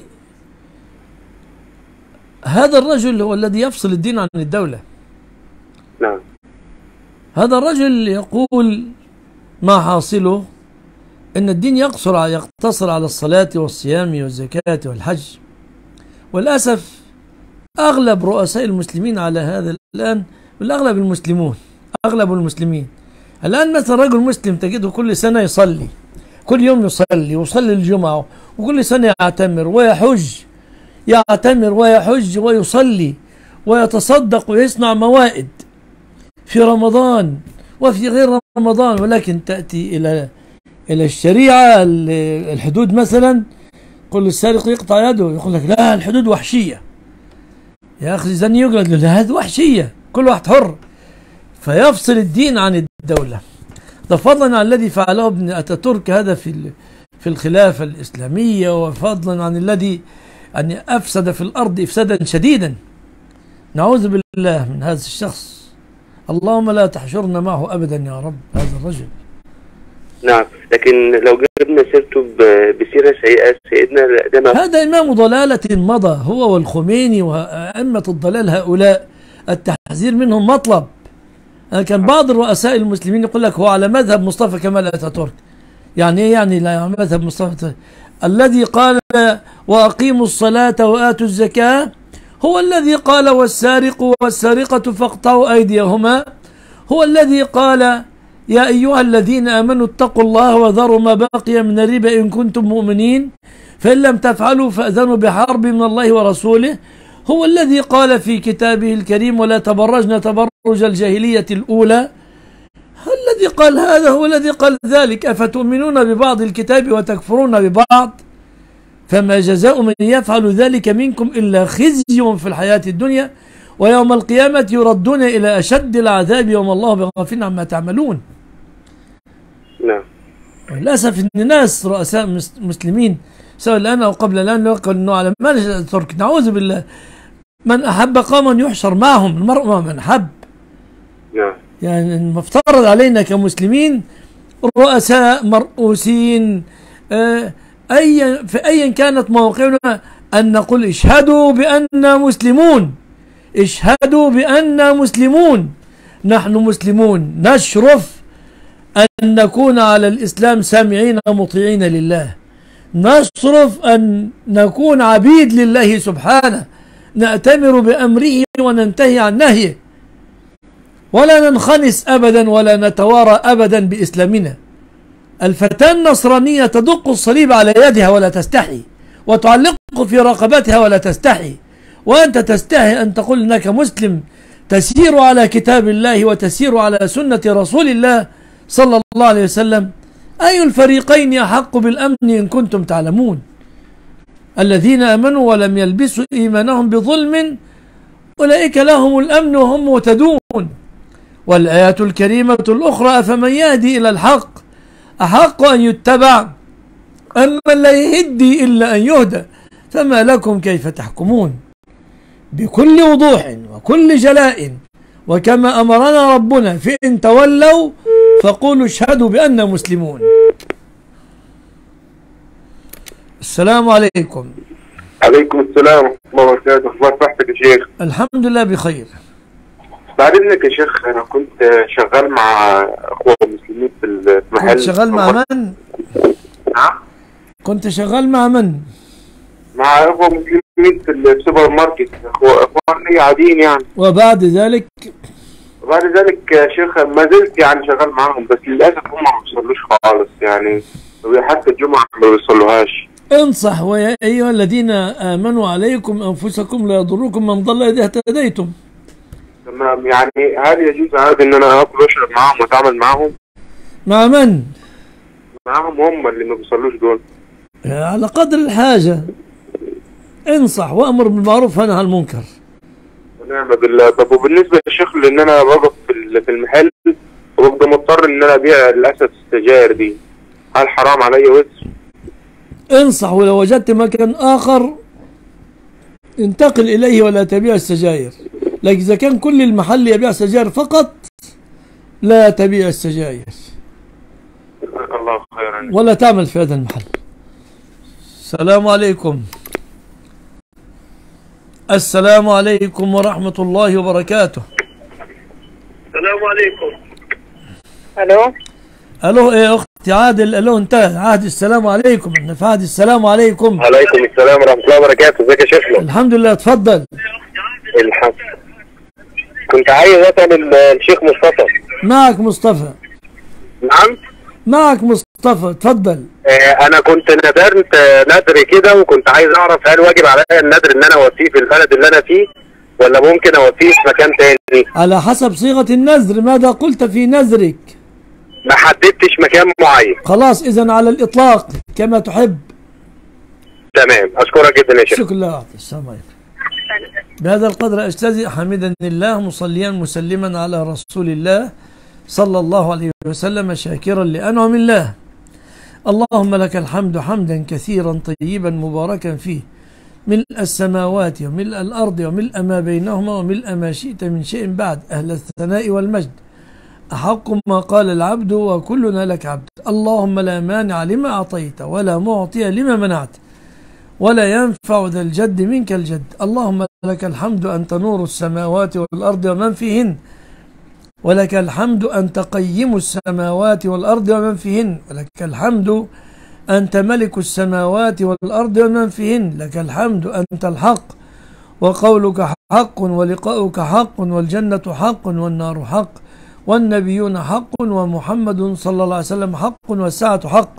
هذا الرجل هو الذي يفصل الدين عن الدولة نعم هذا الرجل يقول ما حاصله أن الدين يقصر يقتصر على الصلاة والصيام والزكاة والحج وللأسف أغلب رؤساء المسلمين على هذا الآن بالأغلب المسلمون أغلب المسلمين الآن مثلا رجل مسلم تجده كل سنة يصلي كل يوم يصلي ويصلي الجمعة وكل سنة يعتمر ويحج يعتمر ويحج ويصلي ويتصدق ويصنع موائد في رمضان وفي غير رمضان ولكن تأتي إلى إلى الشريعة ال- الحدود مثلا كل السارق يقطع يده يقول لك لا الحدود وحشية يا أخي زني يقعد له لا هذه وحشية كل واحد حر فيفصل الدين عن الدولة ده فضلا عن الذي فعله ابن أتاتورك هذا في ال- في الخلافة الإسلامية وفضلا عن الذي أن أفسد في الأرض إفسادا شديدا نعوذ بالله من هذا الشخص اللهم لا تحشرنا معه أبدا يا رب هذا الرجل نعم لكن لو جبنا سيرته ب- بسيرة سيئة سيدنا ده ما هذا إمام ضلالة مضى هو والخميني وأئمة الضلال هؤلاء التحذير منهم مطلب أنا كان بعض الرؤساء المسلمين يقول لك هو على مذهب مصطفى كمال أتاتورك يعني إيه يعني لا على مذهب مصطفى الذي قال وأقيموا الصلاة وآتوا الزكاة هو الذي قال والسارق والسارقة فاقطعوا أيديهما هو الذي قال يا أيها الذين آمنوا اتقوا الله وذروا ما بقي من الربا إن كنتم مؤمنين فإن لم تفعلوا فأذنوا بحرب من الله ورسوله هو الذي قال في كتابه الكريم ولا تبرجن تبرج الجاهلية الأولى الذي قال هذا هو الذي قال ذلك أفتؤمنون ببعض الكتاب وتكفرون ببعض فما جزاء من يفعل ذلك منكم إلا خزي في الحياة الدنيا ويوم القيامة يردون إلى أشد العذاب وما الله بغافل عما تعملون نعم للأسف أن ناس رؤساء مس- مسلمين سواء الآن أو قبل الآن يقول أنه على ما ترك نعوذ بالله من أحب قوما يحشر معهم المرء مع من أحب نعم يعني المفترض علينا كمسلمين رؤساء مرؤوسين آه، أي في أيا كانت مواقعنا أن نقول اشهدوا بأننا مسلمون اشهدوا بأننا مسلمون نحن مسلمون نشرف أن نكون على الإسلام سامعين مطيعين لله نشرف أن نكون عبيد لله سبحانه نأتمر بأمره وننتهي عن نهيه ولا ننخنس أبدا ولا نتوارى أبدا بإسلامنا الفتاة النصرانية تدق الصليب على يدها ولا تستحي وتعلقه في رقبتها ولا تستحي وأنت تستحي أن تقول إنك مسلم تسير على كتاب الله وتسير على سنة رسول الله صلى الله عليه وسلم أي الفريقين أحق بالأمن إن كنتم تعلمون الذين آمنوا ولم يلبسوا إيمانهم بظلم أولئك لهم الأمن وهم مهتدون والآية الكريمة الأخرى أفمن يهدي إلى الحق أحق أن يتبع أم من لا يهدي إلا أن يهدى فما لكم كيف تحكمون بكل وضوح وكل جلاء وكما أمرنا ربنا فإن تولوا فقولوا اشهدوا بأننا مسلمون السلام عليكم عليكم السلام ورحمة الله وبركاته أخبار صحتك يا شيخ الحمد لله بخير بعد إذنك يا شيخ أنا كنت شغال مع أخوة مسلمين في المحل كنت شغال مع من؟ كنت شغال مع من؟ مع أخوة مسلمين في السوبر ماركت أخوة أخوان لي عاديين يعني وبعد ذلك بعد ذلك يا شيخ ما زلت يعني شغال معاهم بس للأسف هم ما بيصلوش خالص يعني حتى الجمعة ما بيصلوهاش انصح ويا أيها الذين آمنوا عليكم أنفسكم لا يضركم من ضل إذا اهتديتم تمام يعني هل يجوز عادي إن أنا آكل وأشرب معاهم وأتعامل معاهم؟ مع من؟ معاهم هم اللي ما بيصلوش دول على قدر الحاجة انصح وأمر بالمعروف ونهى عن المنكر ونعم بالله طب وبالنسبة للشيخ لأن أنا بقف في ال- في المحل وببقى مضطر إن أنا أبيع للأسف السجاير دي هل حرام عليا وزر؟ انصح ولو وجدت مكان آخر انتقل إليه ولا تبيع السجاير لكن إذا كان كل المحل يبيع سجاير فقط لا تبيع السجاير جزاك الله خيرا ولا تعمل في هذا المحل السلام عليكم السلام عليكم ورحمة الله وبركاته السلام عليكم الو الو ايه اختي عادل الو انتهى عهد السلام عليكم احنا في عهد السلام عليكم عليكم السلام ورحمة الله وبركاته ازيك يا شيخنا الحمد لله اتفضل الحمد كنت عايز اسال ال- الشيخ مصطفى معك مصطفى نعم معك مصطفى اتفضل آه، انا كنت ندرت آه، ندر كده وكنت عايز اعرف هل واجب عليا الندر ان انا اوفيه في البلد اللي انا فيه ولا ممكن اوفيه في مكان تاني على حسب صيغة النذر ماذا قلت في نذرك ما حددتش مكان معين خلاص اذا على الاطلاق كما تحب تمام اشكرك جدا يا شيخ شكرا الله أعطي. السلام عليكم بهذا القدر أجتزئ حمدا لله مصليا مسلما على رسول الله صلى الله عليه وسلم شاكرا لأنعم الله اللهم لك الحمد حمدا كثيرا طيبا مباركا فيه ملء السماوات وملء الأرض وملء ما بينهما وملء ما شئت من شيء بعد أهل الثناء والمجد أحق ما قال العبد وكلنا لك عبد اللهم لا مانع لما أعطيت ولا معطي لما منعت ولا ينفع ذا الجد منك الجد اللهم لك الحمد أنت نور السماوات والأرض ومن فيهن ولك الحمد أنت قيم السماوات والأرض ومن فيهن ولك الحمد أنت ملك السماوات والأرض ومن فيهن لك الحمد أنت الحق وقولك حق ولقاؤك حق والجنة حق والنار حق والنبيون حق ومحمد صلى الله عليه وسلم حق والساعة حق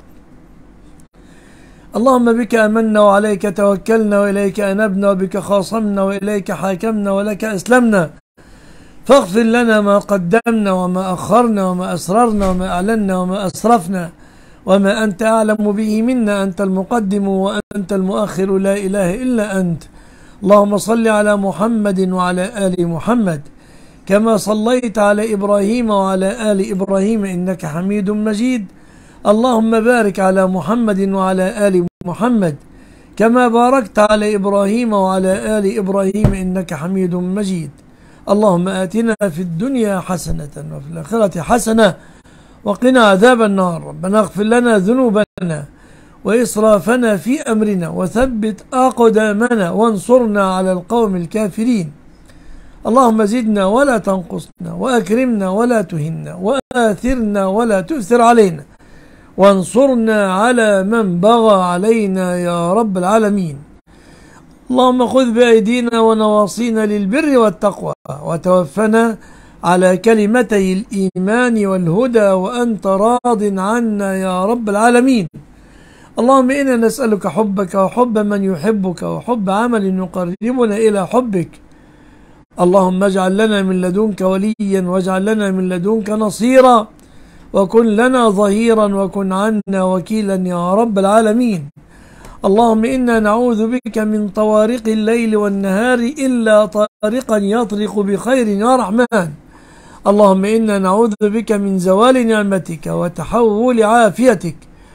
اللهم بك أمنا وعليك توكلنا وإليك أنبنا وبك خاصمنا وإليك حاكمنا ولك أسلمنا فاغفر لنا ما قدمنا وما أخرنا وما أسررنا وما أعلنا وما أسرفنا وما أنت أعلم به منا أنت المقدم وأنت المؤخر لا إله إلا أنت اللهم صل على محمد وعلى آل محمد كما صليت على إبراهيم وعلى آل إبراهيم إنك حميد مجيد اللهم بارك على محمد وعلى آل محمد كما باركت على إبراهيم وعلى آل إبراهيم إنك حميد مجيد اللهم آتنا في الدنيا حسنة وفي الآخرة حسنة وقنا عذاب النار ربنا اغفر لنا ذنوبنا وإسرافنا في أمرنا وثبت أقدامنا وانصرنا على القوم الكافرين اللهم زدنا ولا تنقصنا وأكرمنا ولا تهنا وآثرنا ولا تؤثر علينا وانصرنا على من بغى علينا يا رب العالمين اللهم خذ بأيدينا ونواصينا للبر والتقوى وتوفنا على كلمتي الإيمان والهدى وأنت راض عنا يا رب العالمين اللهم إنا نسألك حبك وحب من يحبك وحب عمل يقربنا إلى حبك اللهم اجعل لنا من لدنك وليا واجعل لنا من لدنك نصيرا وكن لنا ظهيرا وكن عنا وكيلا يا رب العالمين اللهم إنا نعوذ بك من طوارق الليل والنهار إلا طارقا يطرق بخير يا رحمن اللهم إنا نعوذ بك من زوال نعمتك وتحول عافيتك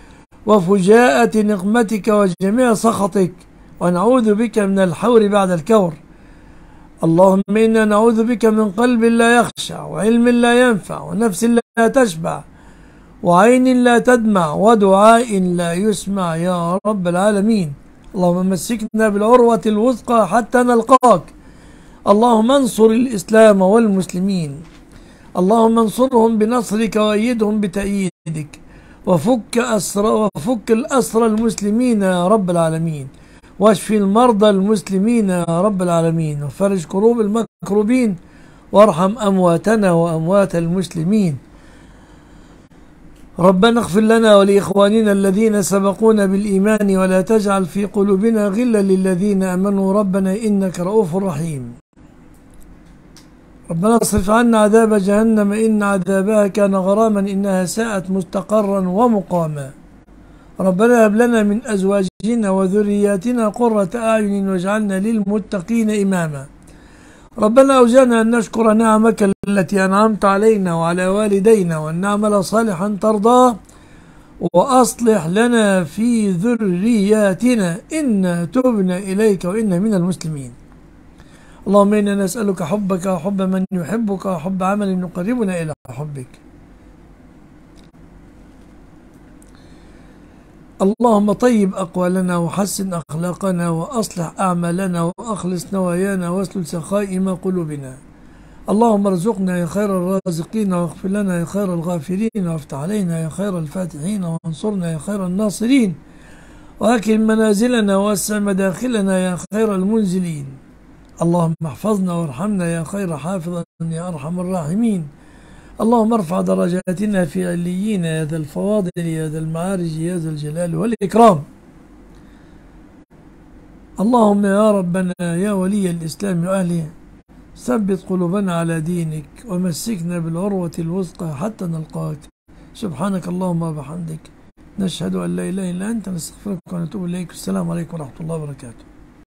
وفجاءة نقمتك وجميع سخطك ونعوذ بك من الحور بعد الكور اللهم إنا نعوذ بك من قلب لا يخشع وعلم لا ينفع ونفس لا تشبع وعين لا تدمع ودعاء لا يسمع يا رب العالمين اللهم مسكنا بالعروة الوثقى حتى نلقاك اللهم انصر الإسلام والمسلمين اللهم انصرهم بنصرك وأيدهم بتأييدك وفك أسر وفك الأسر المسلمين يا رب العالمين واشف المرضى المسلمين يا رب العالمين وفرج كروب المكروبين وارحم أمواتنا وأموات المسلمين ربنا اغفر لنا ولإخواننا الذين سبقونا بالإيمان ولا تجعل في قلوبنا غلا للذين أمنوا ربنا إنك رؤوف رحيم ربنا اصرف عنا عذاب جهنم إن عذابها كان غراما إنها ساءت مستقرا ومقاما ربنا هب لنا من أزواجنا وذرياتنا قرة أعين واجعلنا للمتقين إماما ربنا أوزعنا أن نشكر نعمك التي أنعمت علينا وعلى والدينا وأن نعمل صالحا ترضاه وأصلح لنا في ذرياتنا إنا تبنا إليك وإنا من المسلمين اللهم إنا نسألك حبك وحب من يحبك وحب عمل يقربنا إلى حبك اللهم طيب أقوالنا وحسن أخلاقنا وأصلح أعمالنا وأخلص نوايانا واسلل سخائم قلوبنا اللهم ارزقنا يا خير الرازقين واغفر لنا يا خير الغافرين وافتح علينا يا خير الفاتحين وانصرنا يا خير الناصرين وأكل منازلنا واسع مداخلنا يا خير المنزلين اللهم احفظنا وارحمنا يا خير حافظا يا أرحم الراحمين اللهم ارفع درجاتنا في عليين يا ذا الفواضل يا ذا المعارج يا ذا الجلال والإكرام اللهم يا ربنا يا ولي الإسلام وأهله ثبت قلوبنا على دينك ومسكنا بالعروة الوثقى حتى نلقاك سبحانك اللهم وبحمدك نشهد أن لا إله إلا أنت نستغفرك ونتوب إليك السلام عليكم ورحمة الله وبركاته